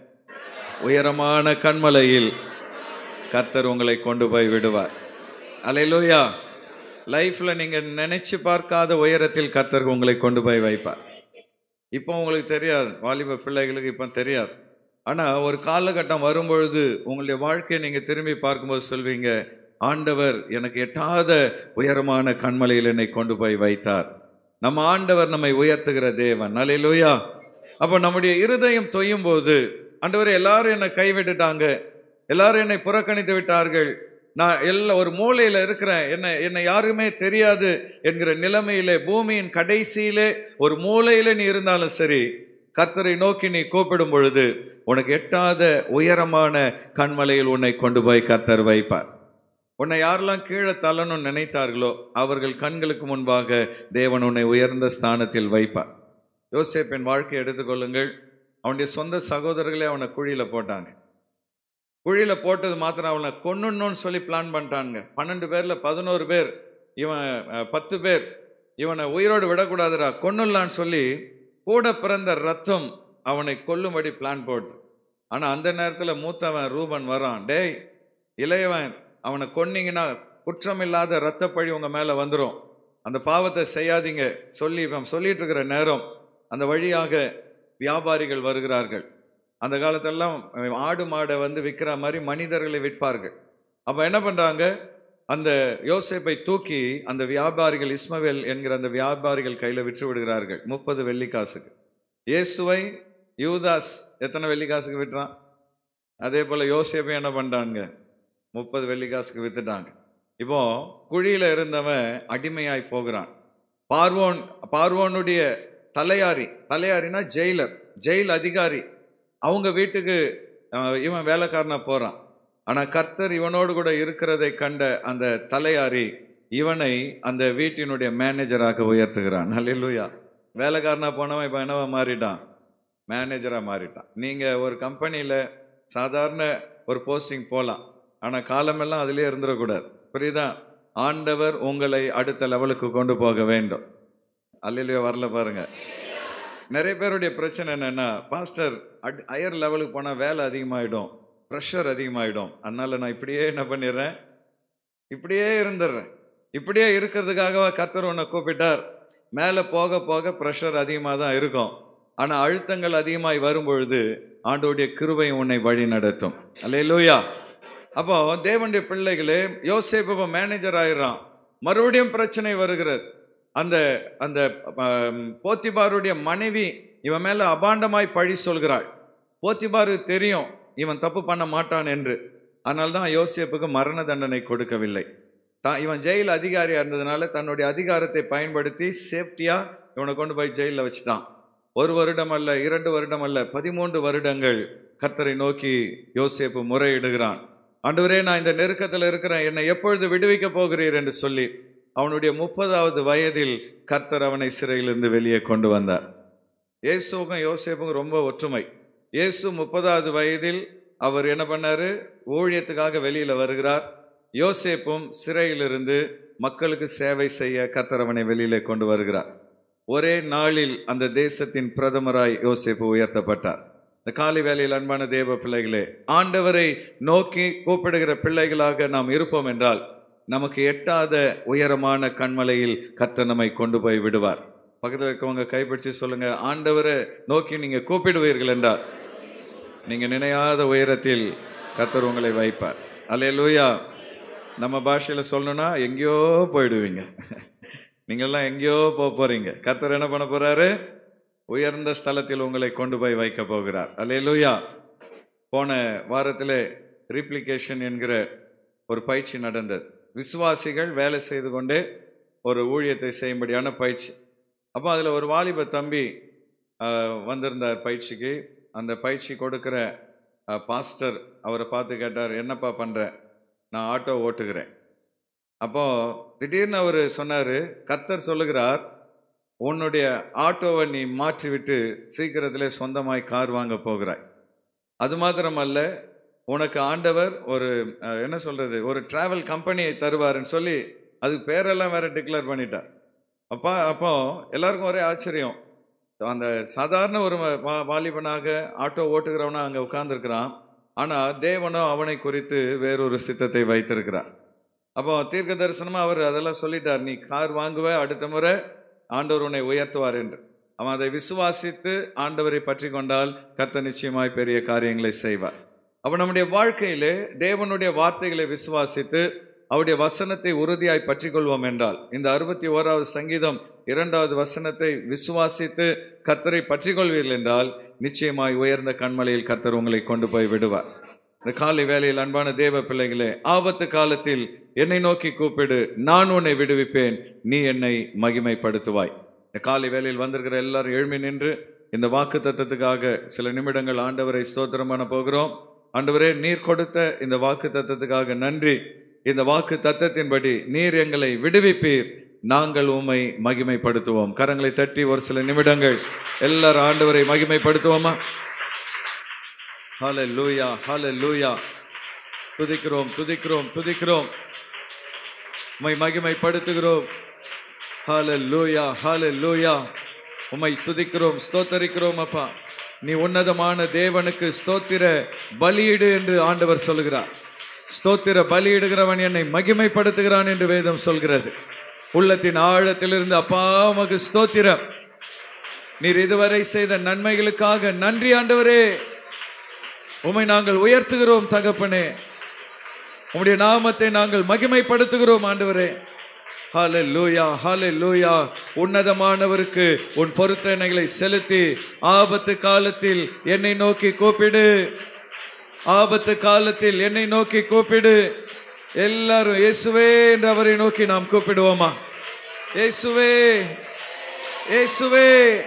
உயரமான கண்மலையில் கர்த்தர் உங்களை கொண்டு போய் விடுவார் அலையிலூயா லைஃப்ல நீங்க நினைச்சு பார்க்காத உயரத்தில் கர்த்தர் உங்களை கொண்டு போய் வைப்பார் இப்போ உங்களுக்கு தெரியாது வாலிப பிள்ளைகளுக்கு இப்போ தெரியாது ஆனா ஒரு காலகட்டம் வரும்பொழுது உங்களுடைய வாழ்க்கையை நீங்க திரும்பி பார்க்கும்போது சொல்வீங்க ஆண்டவர் எனக்கு எட்டாத உயரமான கண்மலையில் என்னை கொண்டு போய் வைத்தார் நம்ம ஆண்டவர் நம்மை உயர்த்துகிற தேவன் அல்லேலூயா அப்போ நம்முடைய இருதயம் தொய்யும் போது ஆண்டவர் எல்லாரும் என்னை கைவிட்டுட்டாங்க எல்லாரும் என்னை புறக்கணித்து விட்டார்கள் நான் எல்லா ஒரு மூலையில இருக்கிறேன் என்ன என்னை யாருமே தெரியாது என்கிற நிலைமையிலே பூமியின் கடைசியிலே ஒரு மூலையில நீ இருந்தாலும் சரி கர்த்தரை நோக்கி நீ கூப்பிடும் பொழுது உனக்கு எட்டாத உயரமான கண்மலையில் உன்னை கொண்டு போய் கர்த்தர் வைப்பார் உன்னை யாரெல்லாம் கீழே தள்ளணும்னு நினைத்தார்களோ அவர்கள் கண்களுக்கு முன்பாக தேவன் உன்னை உயர்ந்த ஸ்தானத்தில் வைப்பார் யோசேப்பின் வாழ்க்கையை எடுத்துக்கொள்ளுங்கள் அவனுடைய சொந்த சகோதரர்களே அவனை குழியில போட்டாங்க குழியில போட்டது மாத்திரம் அவனை கொன்னுன்னு சொல்லி பிளான் பண்ணிட்டானுங்க பன்னெண்டு பேர்ல பதினோரு பேர் இவன் அஹ், பத்து பேர் இவனை உயிரோடு விடக்கூடாதுடா கொன்னுடலான்னு சொல்லி கூட பிறந்த ரத்தம் அவனை கொல்லும்படி பிளான் போடுது ஆனா அந்த நேரத்துல மூத்தவன் ரூபன் வரான் டேய் இளையவன் அவனை கொன்னீங்கன்னா குற்றமில்லாத ரத்தப்பழி உங்க மேல வந்துடும் அந்த பாவத்தை செய்யாதீங்க சொல்லி இவன் சொல்லிட்டு இருக்கிற நேரம் அந்த வழியாக வியாபாரிகள் வருகிறார்கள் அந்த காலத்தெல்லாம் அஹ், ஆடு மாடை வந்து விற்கிற மாதிரி மனிதர்களை விற்பார்கள் அப்ப என்ன பண்றாங்க அந்த யோசேப்பை தூக்கி அந்த வியாபாரிகள் இஸ்மவேல் என்கிற அந்த வியாபாரிகள் கையில விற்று விடுகிறார்கள் முப்பது வெள்ளிக்காசுக்கு இயேசுவை யூதாஸ் எத்தனை வெள்ளிக்காசுக்கு விற்றான் அதே போல யோசேப்பை என்ன பண்றாங்க முப்பது வெள்ளிக்காசுக்கு வித்துட்டாங்க இப்போ குழியில இருந்தவன் அடிமையாய் போகிறான் பார்வோன் பார்வோனுடைய தலையாரி தலையாரினா ஜெயிலர் ஜெயில் அதிகாரி அவங்க வீட்டுக்கு அஹ், இவன் வேலைக்காரனா போறான் ஆனா கர்த்தர் இவனோடு கூட இருக்கிறதை கண்ட அந்த தலையாரி இவனை அந்த வீட்டினுடைய மேனேஜராக உயர்த்துகிறான் அல்லேலூயா வேலைக்காரனா போனவன் இப்போ என்னவா மாறிட்டான் மேனேஜரா மாறிட்டான் நீங்க ஒரு கம்பெனியில சாதாரண ஒரு போஸ்டிங் போகலாம் ஆனா காலமெல்லாம் அதிலே இருந்துடக்கூடாது புரியுதா ஆண்டவர் உங்களை அடுத்த லெவலுக்கு கொண்டு போக வேண்டும் அல்லையிலேயோ வரல பாருங்க நிறைய பேருடைய பிரச்சனை என்னன்னா பாஸ்டர் ஹையர் லெவலுக்கு போனால் வேலை அதிகமாயிடும் ப்ரெஷர் அதிகமாயிடும் அதனால நான் இப்படியே என்ன பண்ணிடுறேன் இப்படியே இருந்துடுறேன் இப்படியே இருக்கிறதுக்காகவா கர்த்தர் உன்னை கூப்பிட்டார் மேலே போக போக ப்ரெஷர் அதிகமாக தான் இருக்கும் ஆனால் அழுத்தங்கள் அதிகமாய் வரும்பொழுது ஆண்டோடைய கிருபை உன்னை வழி நடத்தும் அல்லேலூயா அப்போ தேவனுடைய பிள்ளைகளே யோசேப்பு இப்போ மேனேஜர் ஆயிடுறான் மறுபடியும் பிரச்சனை வருகிறது அந்த அந்த ஆம், போத்திபாருடைய மனைவி இவன் மேல அபாண்டமாய் பழி சொல்கிறாள் போத்திபாருக்கு தெரியும் இவன் தப்பு பண்ண மாட்டான் என்று அதனால தான் யோசேப்புக்கு மரண தண்டனை கொடுக்கவில்லை தான் இவன் ஜெயில் அதிகாரியா இருந்ததுனால தன்னுடைய அதிகாரத்தை பயன்படுத்தி சேஃப்டியா இவனை கொண்டு போய் ஜெயிலில் வச்சுட்டான் ஒரு வருடம் அல்ல இரண்டு வருடம் அல்ல பதிமூன்று வருடங்கள் கர்த்தரை நோக்கி யோசேப்பு முறையிடுகிறான் ஆண்டவரே நான் இந்த நெருக்கத்தில் இருக்கிறேன் என்னை எப்பொழுது விடுவிக்க போகிறீர் என்று சொல்லி அவனுடைய முப்பதாவது வயதில் கர்த்தர் அவனை சிறையிலிருந்து வெளியே கொண்டு வந்தார் இயேசுக்கும் யோசேப்புக்கும் ரொம்ப ஒற்றுமை இயேசு முப்பதாவது வயதில் அவர் என்ன பண்ணாரு ஊழியத்துக்காக வெளியில வருகிறார் யோசேப்பும் சிறையிலிருந்து மக்களுக்கு சேவை செய்ய கர்த்தர் அவனை வெளியிலே கொண்டு வருகிறார் ஒரே நாளில் அந்த தேசத்தின் பிரதமராய் யோசேப்பு உயர்த்தப்பட்டார் இந்த காலை வேளையில் அன்பான தேவ பிள்ளைகளே ஆண்டவரை நோக்கி கூப்பிடுகிற பிள்ளைகளாக நாம் இருப்போம் என்றால் நமக்கு எட்டாத உயரமான கண்மலையில் கர்த்தர் நம்மை கொண்டு போய் விடுவார் பக்கத்தில் இருக்கவங்க கைப்பிடிச்சு சொல்லுங்க ஆண்டவரை நோக்கி நீங்க கூப்பிடுவீர்கள் என்றால் நீங்க நினையாத உயரத்தில் கர்த்தர் உங்களை வைப்பார் அல்லேலூயா நம்ம பாஷையில சொல்லணும்னா எங்கேயோ போயிடுவீங்க நீங்கெல்லாம் எங்கேயோ போக போறீங்க கர்த்தர் என்ன பண்ண போறாரு உயர்ந்த ஸ்தலத்தில் உங்களை கொண்டு போய் வைக்க போகிறார் அல்லேலூயா போன வாரத்தில் ரீப்ளிகேஷன் என்கிற ஒரு பயிற்சி நடந்தது விசுவாசிகள் வேலை செய்து கொண்டே ஒரு ஊழியத்தை செய்யும்படியான பயிற்சி அப்போ அதில் ஒரு வாலிப தம்பி ஆஹ், வந்திருந்தார் பயிற்சிக்கு அந்த பயிற்சி கொடுக்கிற ஆஹ், பாஸ்டர் அவரை பார்த்து கேட்டார் என்னப்பா பண்ணுற நான் ஆட்டோ ஓட்டுகிறேன் அப்போ திடீர்னு அவர் சொன்னார் கர்த்தர் சொல்லுகிறார் உன்னுடைய ஆட்டோவை நீ மாற்றிவிட்டு சீக்கிரத்திலே சொந்தமாய் கார் வாங்க போகிறாய் அது மாத்திரமல்ல உனக்கு ஆண்டவர் ஒரு அஹ், என்ன சொல்றது ஒரு டிராவல் கம்பெனியை தருவாருன்னு சொல்லி அதுக்கு பேரெல்லாம் வேற டிக்ளேர் பண்ணிட்டார் அப்பா அப்போ எல்லாருக்கும் ஒரே ஆச்சரியம் அந்த சாதாரண ஒரு வா- வா- வாலிபனாக ஆட்டோ ஓட்டுகிறவனா அங்கே உட்கார்ந்துருக்கிறான் ஆனால் தேவனோ அவனை குறித்து வேறொரு சித்தத்தை வைத்திருக்கிறார் அப்போ தீர்க்க தரிசனமா அவர் அதெல்லாம் சொல்லிட்டார் நீ கார் வாங்குவ அடுத்த முறை ஆண்டவர் உன்னை உயர்த்துவார் என்று அவன் அதை விசுவாசித்து ஆண்டவரை பற்றி கொண்டால் கர்த்தர் நிச்சயமாய் பெரிய காரியங்களை செய்வார் அப்ப நம்முடைய வாழ்க்கையிலே தேவனுடைய வார்த்தைகளை விசுவாசித்து அவருடைய வசனத்தை உறுதியாய் பற்றி கொள்வோம் என்றால் இந்த அறுபத்தி ஓராவது சங்கீதம் இரண்டாவது வசனத்தை விசுவாசித்து கர்த்தரை பற்றி கொள்வீர்கள் என்றால் நிச்சயமாய் உயர்ந்த கண்மலையில் கர்த்தர் உங்களை கொண்டு போய் விடுவார் இந்த காலை வேளையில் அன்பான தேவ பிள்ளைகளே ஆபத்து காலத்தில் என்னை நோக்கி கூப்பிடு நான் உன்னை விடுவிப்பேன் நீ என்னை மகிமைப்படுத்துவாய் இந்த காலை வேளையில் வந்திருக்கிற எல்லாரும் எழுமி நின்று இந்த வாக்கு தத்தத்துக்காக சில நிமிடங்கள் ஆண்டவரை ஸ்தோத்திரம் பண்ண போகிறோம் ஆண்டவரே நீர் கொடுத்த இந்த வாக்கு தத்தத்துக்காக நன்றி இந்த வாக்கு தத்தத்தின்படி நீர் எங்களை விடுவிப்பீர் நாங்கள் உம்மை மகிமைப்படுத்துவோம் கரங்களை தட்டி ஒரு சில நிமிடங்கள் எல்லாரும் ஆண்டவரை மகிமைப்படுத்துவோமா ஹalleluya ஹalleluya துதிக்கிறோம் துதிக்கிறோம் துதிக்கிறோம் உம்மை மகிமைப்படுத்துகிறோம் ஹalleluya ஹalleluya உம்மை துதிக்கிறோம் ஸ்தோத்தரிக்கிறோம் அப்பா நீ உன்னதமான தேவனுக்கு ஸ்தோத்திர பலியிடு என்று ஆண்டவர் சொல்கிறார் ஸ்தோத்திர பலியிடுகிறவன் என்னை மகிமைப்படுத்துகிறான் என்று வேதம் சொல்கிறது உள்ளத்தின் ஆழத்திலிருந்து அப்பா உமக்கு ஸ்தோத்திரம் நீர் இதுவரை செய்த நன்மைகளுக்காக நன்றி ஆண்டவரே உம்மை நாங்கள் உயர்த்துகிறோம் தகப்பனே உம்முடைய நாமத்தை நாங்கள் மகிமைப்படுத்துகிறோம் ஆண்டவரே ஹalleluya ஹalleluya உன்னதமானவருக்கு உன் பொருத்தனைகளை செலுத்தி ஆபத்து காலத்தில் என்னை நோக்கி கூப்பிடு ஆபத்து காலத்தில் என்னை நோக்கி கூப்பிடு எல்லாரும் இயேசுவே என்று அவரை நோக்கி நாம் கூப்பிடுவோமா இயேசுவே இயேசுவே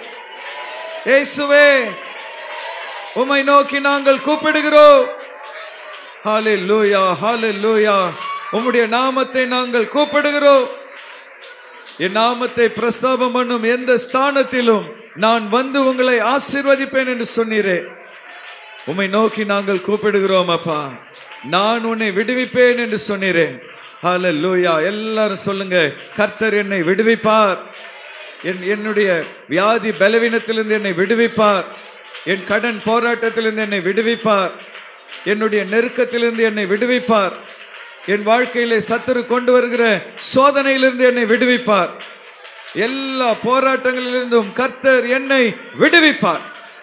இயேசுவே உம்மை நோக்கி நாங்கள் கூப்பிடுகிறோம் ஹalleluya ஹalleluya உம்முடைய நாமத்தை நாங்கள் கூப்பிடுகிறோம் என் நாமத்தை பிரஸ்தாபம் பண்ணும் எந்த ஸ்தானத்திலும் நான் வந்து உங்களை ஆசீர்வதிப்பேன் என்று சொன்னீரே உம்மை நோக்கி நாங்கள் கூப்பிடுகிறோம் அப்பா நான் உன்னை விடுவிப்பேன் என்று சொன்னீரே ஹalleluya எல்லாரும் சொல்லுங்க கர்த்தர் என்னை விடுவிப்பார் என் என்னுடைய வியாதி பலவீனத்திலிருந்து என்னை விடுவிப்பார் என் கடன் போராட்டத்திலிருந்து என்னை விடுவிப்பார் என்னுடைய நெருக்கத்திலிருந்து என்னை விடுவிப்பார் என் வாழ்க்கையிலே சத்துரு கொண்டு வருகிற சோதனையிலிருந்து என்னை விடுவிப்பார் எல்லா போராட்டங்களிலிருந்தும் கர்த்தர் என்னை விடுவிப்பார்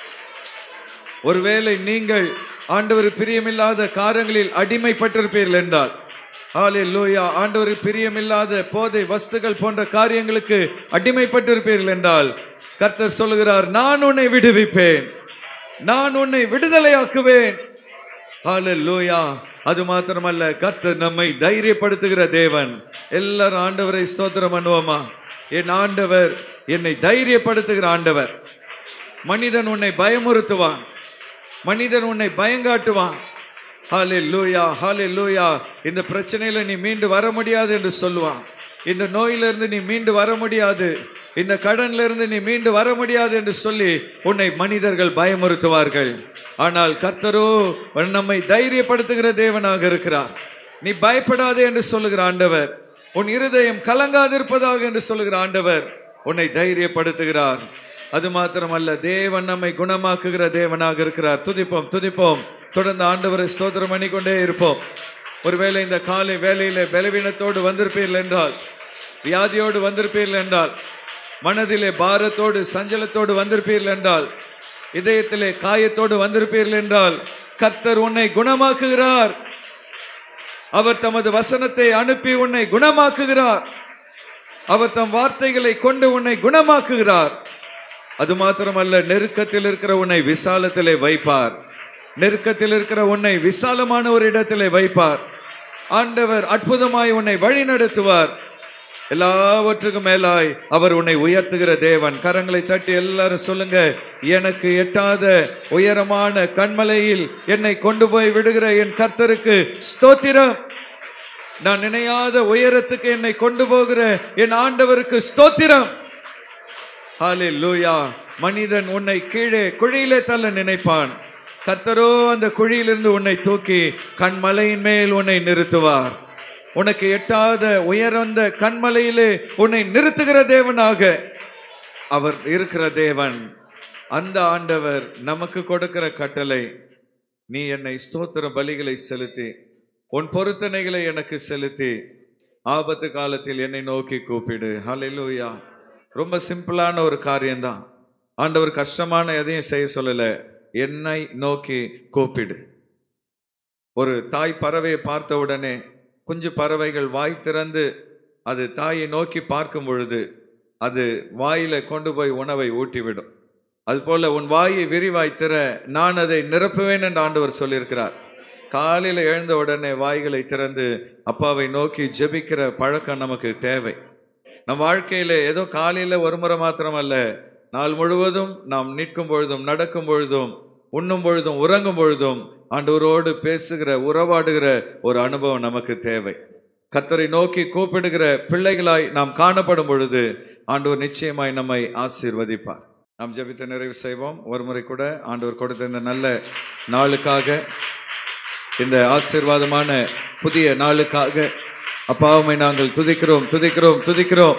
ஒருவேளை நீங்கள் ஆண்டவர் பிரியமில்லாத காரங்களில் அடிமைப்பட்டிருப்பீர்கள் என்றால் ஆலே லோயா ஆண்டவர் பிரியமில்லாத போதை வஸ்துகள் போன்ற காரியங்களுக்கு அடிமைப்பட்டிருப்பீர்கள் என்றால் கர்த்தர் சொல்லுகிறார் நான் உன்னை விடுவிப்பேன் நான் உன்னை விடுதலையாக்குவேன் ஹalleluya அது மாத்திரமல்ல கர்த்தர் நம்மை தைரியப்படுத்துகிற தேவன் எல்லாரும் ஆண்டவரை ஸ்தோத்திரம் பண்ணுவோமா என் ஆண்டவர் என்னை தைரியப்படுத்துகிற ஆண்டவர் மனிதன் உன்னை பயமுறுத்துவான் மனிதன் உன்னை பயங்காட்டுவான் ஹாலே லூயா ஹாலே லூயா இந்த பிரச்சனையில நீ மீண்டு வர முடியாது என்று சொல்லுவான் இந்த நோயிலிருந்து நீ மீண்டு வர முடியாது இந்த கடன்ல இருந்து நீ மீண்டு வர முடியாது என்று சொல்லி உன்னை மனிதர்கள் பயமுறுத்துவார்கள் ஆனால் கர்த்தரோ நம்மை தைரியப்படுத்துகிற தேவனாக இருக்கிறார் நீ பயப்படாதே என்று சொல்லுகிற ஆண்டவர் உன் இருதயம் கலங்காதிருப்பதாக என்று சொல்லுகிற ஆண்டவர் உன்னை தைரியப்படுத்துகிறார் அது மாத்திரமல்ல தேவன் நம்மை குணமாக்குகிற தேவனாக இருக்கிறார் துதிப்போம் துதிப்போம் தொடர்ந்து ஆண்டவரை ஸ்தோத்திரம் பண்ணிக்கொண்டே இருப்போம் ஒருவேளை இந்த காலை வேலையில பலவீனத்தோடு வந்திருப்பீர்கள் என்றால் வியாதியோடு வந்திருப்பீர்கள் என்றால் மனதிலே பாரத்தோடு சஞ்சலத்தோடு வந்திருப்பீர்கள் என்றால் இதயத்திலே காயத்தோடு வந்திருப்பீர்கள் என்றால் கர்த்தர் உன்னை குணமாக்குகிறார் அவர் தமது வசனத்தை அனுப்பி உன்னை குணமாக்குகிறார் அவர் தம் வார்த்தைகளை கொண்டு உன்னை குணமாக்குகிறார் அது மாத்திரமல்ல நெருக்கத்தில் இருக்கிற உன்னை விசாலத்திலே வைப்பார் நெருக்கத்தில் இருக்கிற உன்னை விசாலமான ஒரு இடத்திலே வைப்பார் ஆண்டவர் அற்புதமாய் உன்னை வழி நடத்துவார் எல்லாவற்றுக்கும் மேலாய் அவர் உன்னை உயர்த்துகிற தேவன் கரங்களை தட்டி எல்லாரும் சொல்லுங்க எனக்கு எட்டாத உயரமான கண்மலையில் என்னை கொண்டு போய் விடுகிற என் கர்த்தருக்கு ஸ்தோத்திரம் நான் நினையாத உயரத்துக்கு என்னை கொண்டு போகிற என் ஆண்டவருக்கு ஸ்தோத்திரம் ஹalleluya மனிதன் உன்னை கீழே குழியிலே தள்ள நினைப்பான் கர்த்தரோ அந்த குழியிலிருந்து உன்னை தூக்கி கண்மலையின் மேல் உன்னை நிறுத்துவார் உனக்கு எட்டாத உயர்ந்த கண்மலையிலே உன்னை நிறுத்துகிற தேவனாக அவர் இருக்கிற தேவன் அந்த ஆண்டவர் நமக்கு கொடுக்கிற கட்டளை நீ என்னை ஸ்தோத்திர பலிகளை செலுத்தி உன் பொருத்தனைகளை எனக்கு செலுத்தி ஆபத்து காலத்தில் என்னை நோக்கி கூப்பிடு ஹalleluya ரொம்ப சிம்பிளான ஒரு காரியம்தான் ஆண்டவர் கஷ்டமான எதையும் செய்ய சொல்லல என்னை நோக்கி கூப்பிடு ஒரு தாய் பறவையை பார்த்த உடனே குஞ்சு பறவைகள் வாய் திறந்து அது தாயை நோக்கி பார்க்கும் பொழுது அது வாயில கொண்டு போய் உணவை ஊட்டிவிடும் அதுபோல உன் வாயை விரிவாய் திற நான் அதை நிரப்புவேன் என்று ஆண்டவர் சொல்லியிருக்கிறார் காலையில் எழுந்த உடனே வாய்களை திறந்து அப்பாவை நோக்கி ஜெபிக்கிற பழக்கம் நமக்கு தேவை நம் வாழ்க்கையில ஏதோ காலையில ஒரு முறை மாத்திரம் அல்ல நாள் முழுவதும் நாம் நிற்கும் பொழுதும் நடக்கும் பொழுதும் உண்ணும் பொழுதும் உறங்கும் பொழுதும் ஆண்டவரோடு பேசுகிற உறவாடுகிற ஒரு அனுபவம் நமக்கு தேவை கத்தரை நோக்கி கூப்பிடுகிற பிள்ளைகளாய் நாம் காணப்படும் பொழுது ஆண்டவர் நிச்சயமாய் நம்மை ஆசீர்வதிப்பார் நாம் ஜெபித்து நிறைவு செய்வோம் ஒரு முறை கூட ஆண்டவர் கொடுத்த இந்த நல்ல நாளுக்காக இந்த ஆசீர்வாதமான புதிய நாளுக்காக அப்பாவுமை நாங்கள் துதிக்கிறோம் துதிக்கிறோம் துதிக்கிறோம்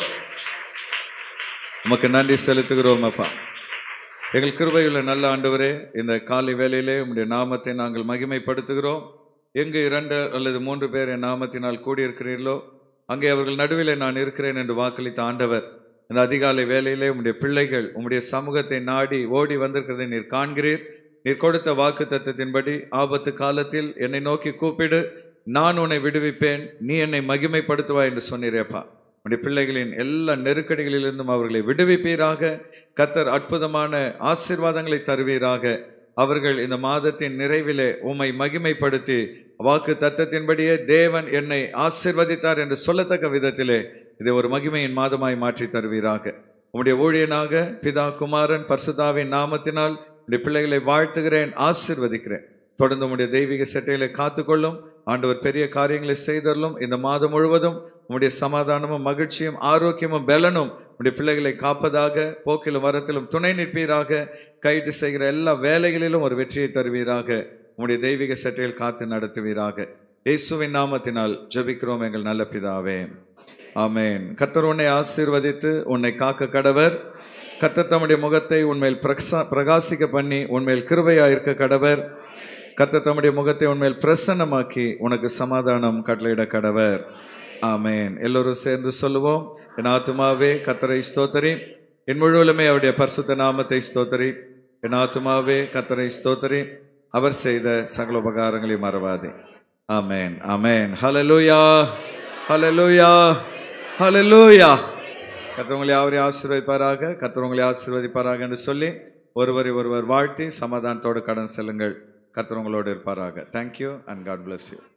உமக்கு நன்றி செலுத்துகிறோம் அப்பா எங்கள் கிருபையுள்ள நல்ல ஆண்டவரே இந்த காலை வேளையிலே உம்முடைய நாமத்தை நாங்கள் மகிமைப்படுத்துகிறோம் எங்கு இரண்டு அல்லது மூன்று பேர் என் நாமத்தினால் கூடியிருக்கிறீர்களோ அங்கே அவர்கள் நடுவிலே நான் இருக்கிறேன் என்று வாக்களித்த ஆண்டவர் இந்த அதிகாலை வேளையிலே உம்முடைய பிள்ளைகள் உம்முடைய சமூகத்தை நாடி ஓடி வந்திருக்கிறதை நீர் காண்கிறீர் நீர் கொடுத்த வாக்கு தத்தத்தின்படி ஆபத்து காலத்தில் என்னை நோக்கி கூப்பிடு நான் உன்னை விடுவிப்பேன் நீ என்னை மகிமைப்படுத்துவாய் என்று சொன்னீரேப்பா உடைய பிள்ளைகளின் எல்லா நெருக்கடிகளிலிருந்தும் அவர்களை விடுவிப்பீராக கத்தர் அற்புதமான ஆசீர்வாதங்களை தருவீராக அவர்கள் இந்த மாதத்தின் நிறைவிலே உம்மை மகிமைப்படுத்தி வாக்கு தத்தத்தின்படியே தேவன் என்னை ஆசீர்வதித்தார் என்று சொல்லத்தக்க விதத்திலே இதை ஒரு மகிமையின் மாதமாய் மாற்றி தருவீராக உம்முடைய ஊழியனாக பிதா குமாரன் பர்சுதாவின் நாமத்தினால் உடைய பிள்ளைகளை வாழ்த்துகிறேன் ஆசீர்வதிக்கிறேன் தொடர்ந்து உம்முடைய தெய்வீக செட்டைகளை காத்துக்கொள்ளும் ஆண்டவர் பெரிய காரியங்களை செய்தரலும் இந்த மாதம் முழுவதும் உம்முடைய சமாதானமும் மகிழ்ச்சியும் ஆரோக்கியமும் பலனும் உம்முடைய பிள்ளைகளை காப்பதாக போக்கிலும் வரத்திலும் துணை நிற்பீராக கைட்டு செய்கிற எல்லா வேலைகளிலும் ஒரு வெற்றியை தருவீராக உம்முடைய தெய்வீக செட்டையில் காத்து நடத்துவீராக இயேசுவின் நாமத்தினால் ஜெபிக்கிறோம் எங்கள் நல்ல பிதாவே ஆமென் கத்தர் உன்னை ஆசீர்வதித்து உன்னை காக்க கடவர் கத்தர் தம்முடைய முகத்தை உன்மேல் பிரகசா பிரகாசிக்க பண்ணி உன்மேல் கிருபையா இருக்க கடவர் கர்த்தர் தம்முடைய முகத்தை உன்மேல் பிரசன்னமாக்கி உனக்கு சமாதானம் கட்டளையிட கடவர் ஆமேன் எல்லோரும் சேர்ந்து சொல்லுவோம் என் ஆத்துமாவே கத்தரை ஸ்தோத்தரி என் முழுவலுமே அவருடைய பரிசுத்த நாமத்தை ஸ்தோத்தரி என் ஆத்துமாவே கத்தரை ஸ்தோத்தரி அவர் செய்த சகல உபகாரங்களை மறவாதே ஆமேன் ஆமேன் ஹalleluya ஹalleluya ஹalleluya கர்த்தர் உங்களை யாவரையும் ஆசீர்வதிப்பாராக கர்த்தர் உங்களை ஆசீர்வதிப்பாராக என்று சொல்லி ஒருவரை ஒருவர் வாழ்த்தி சமாதானத்தோடு கடன் செல்லுங்கள் கர்த்தர் உங்களோடு இருப்பாராக thank you and God bless you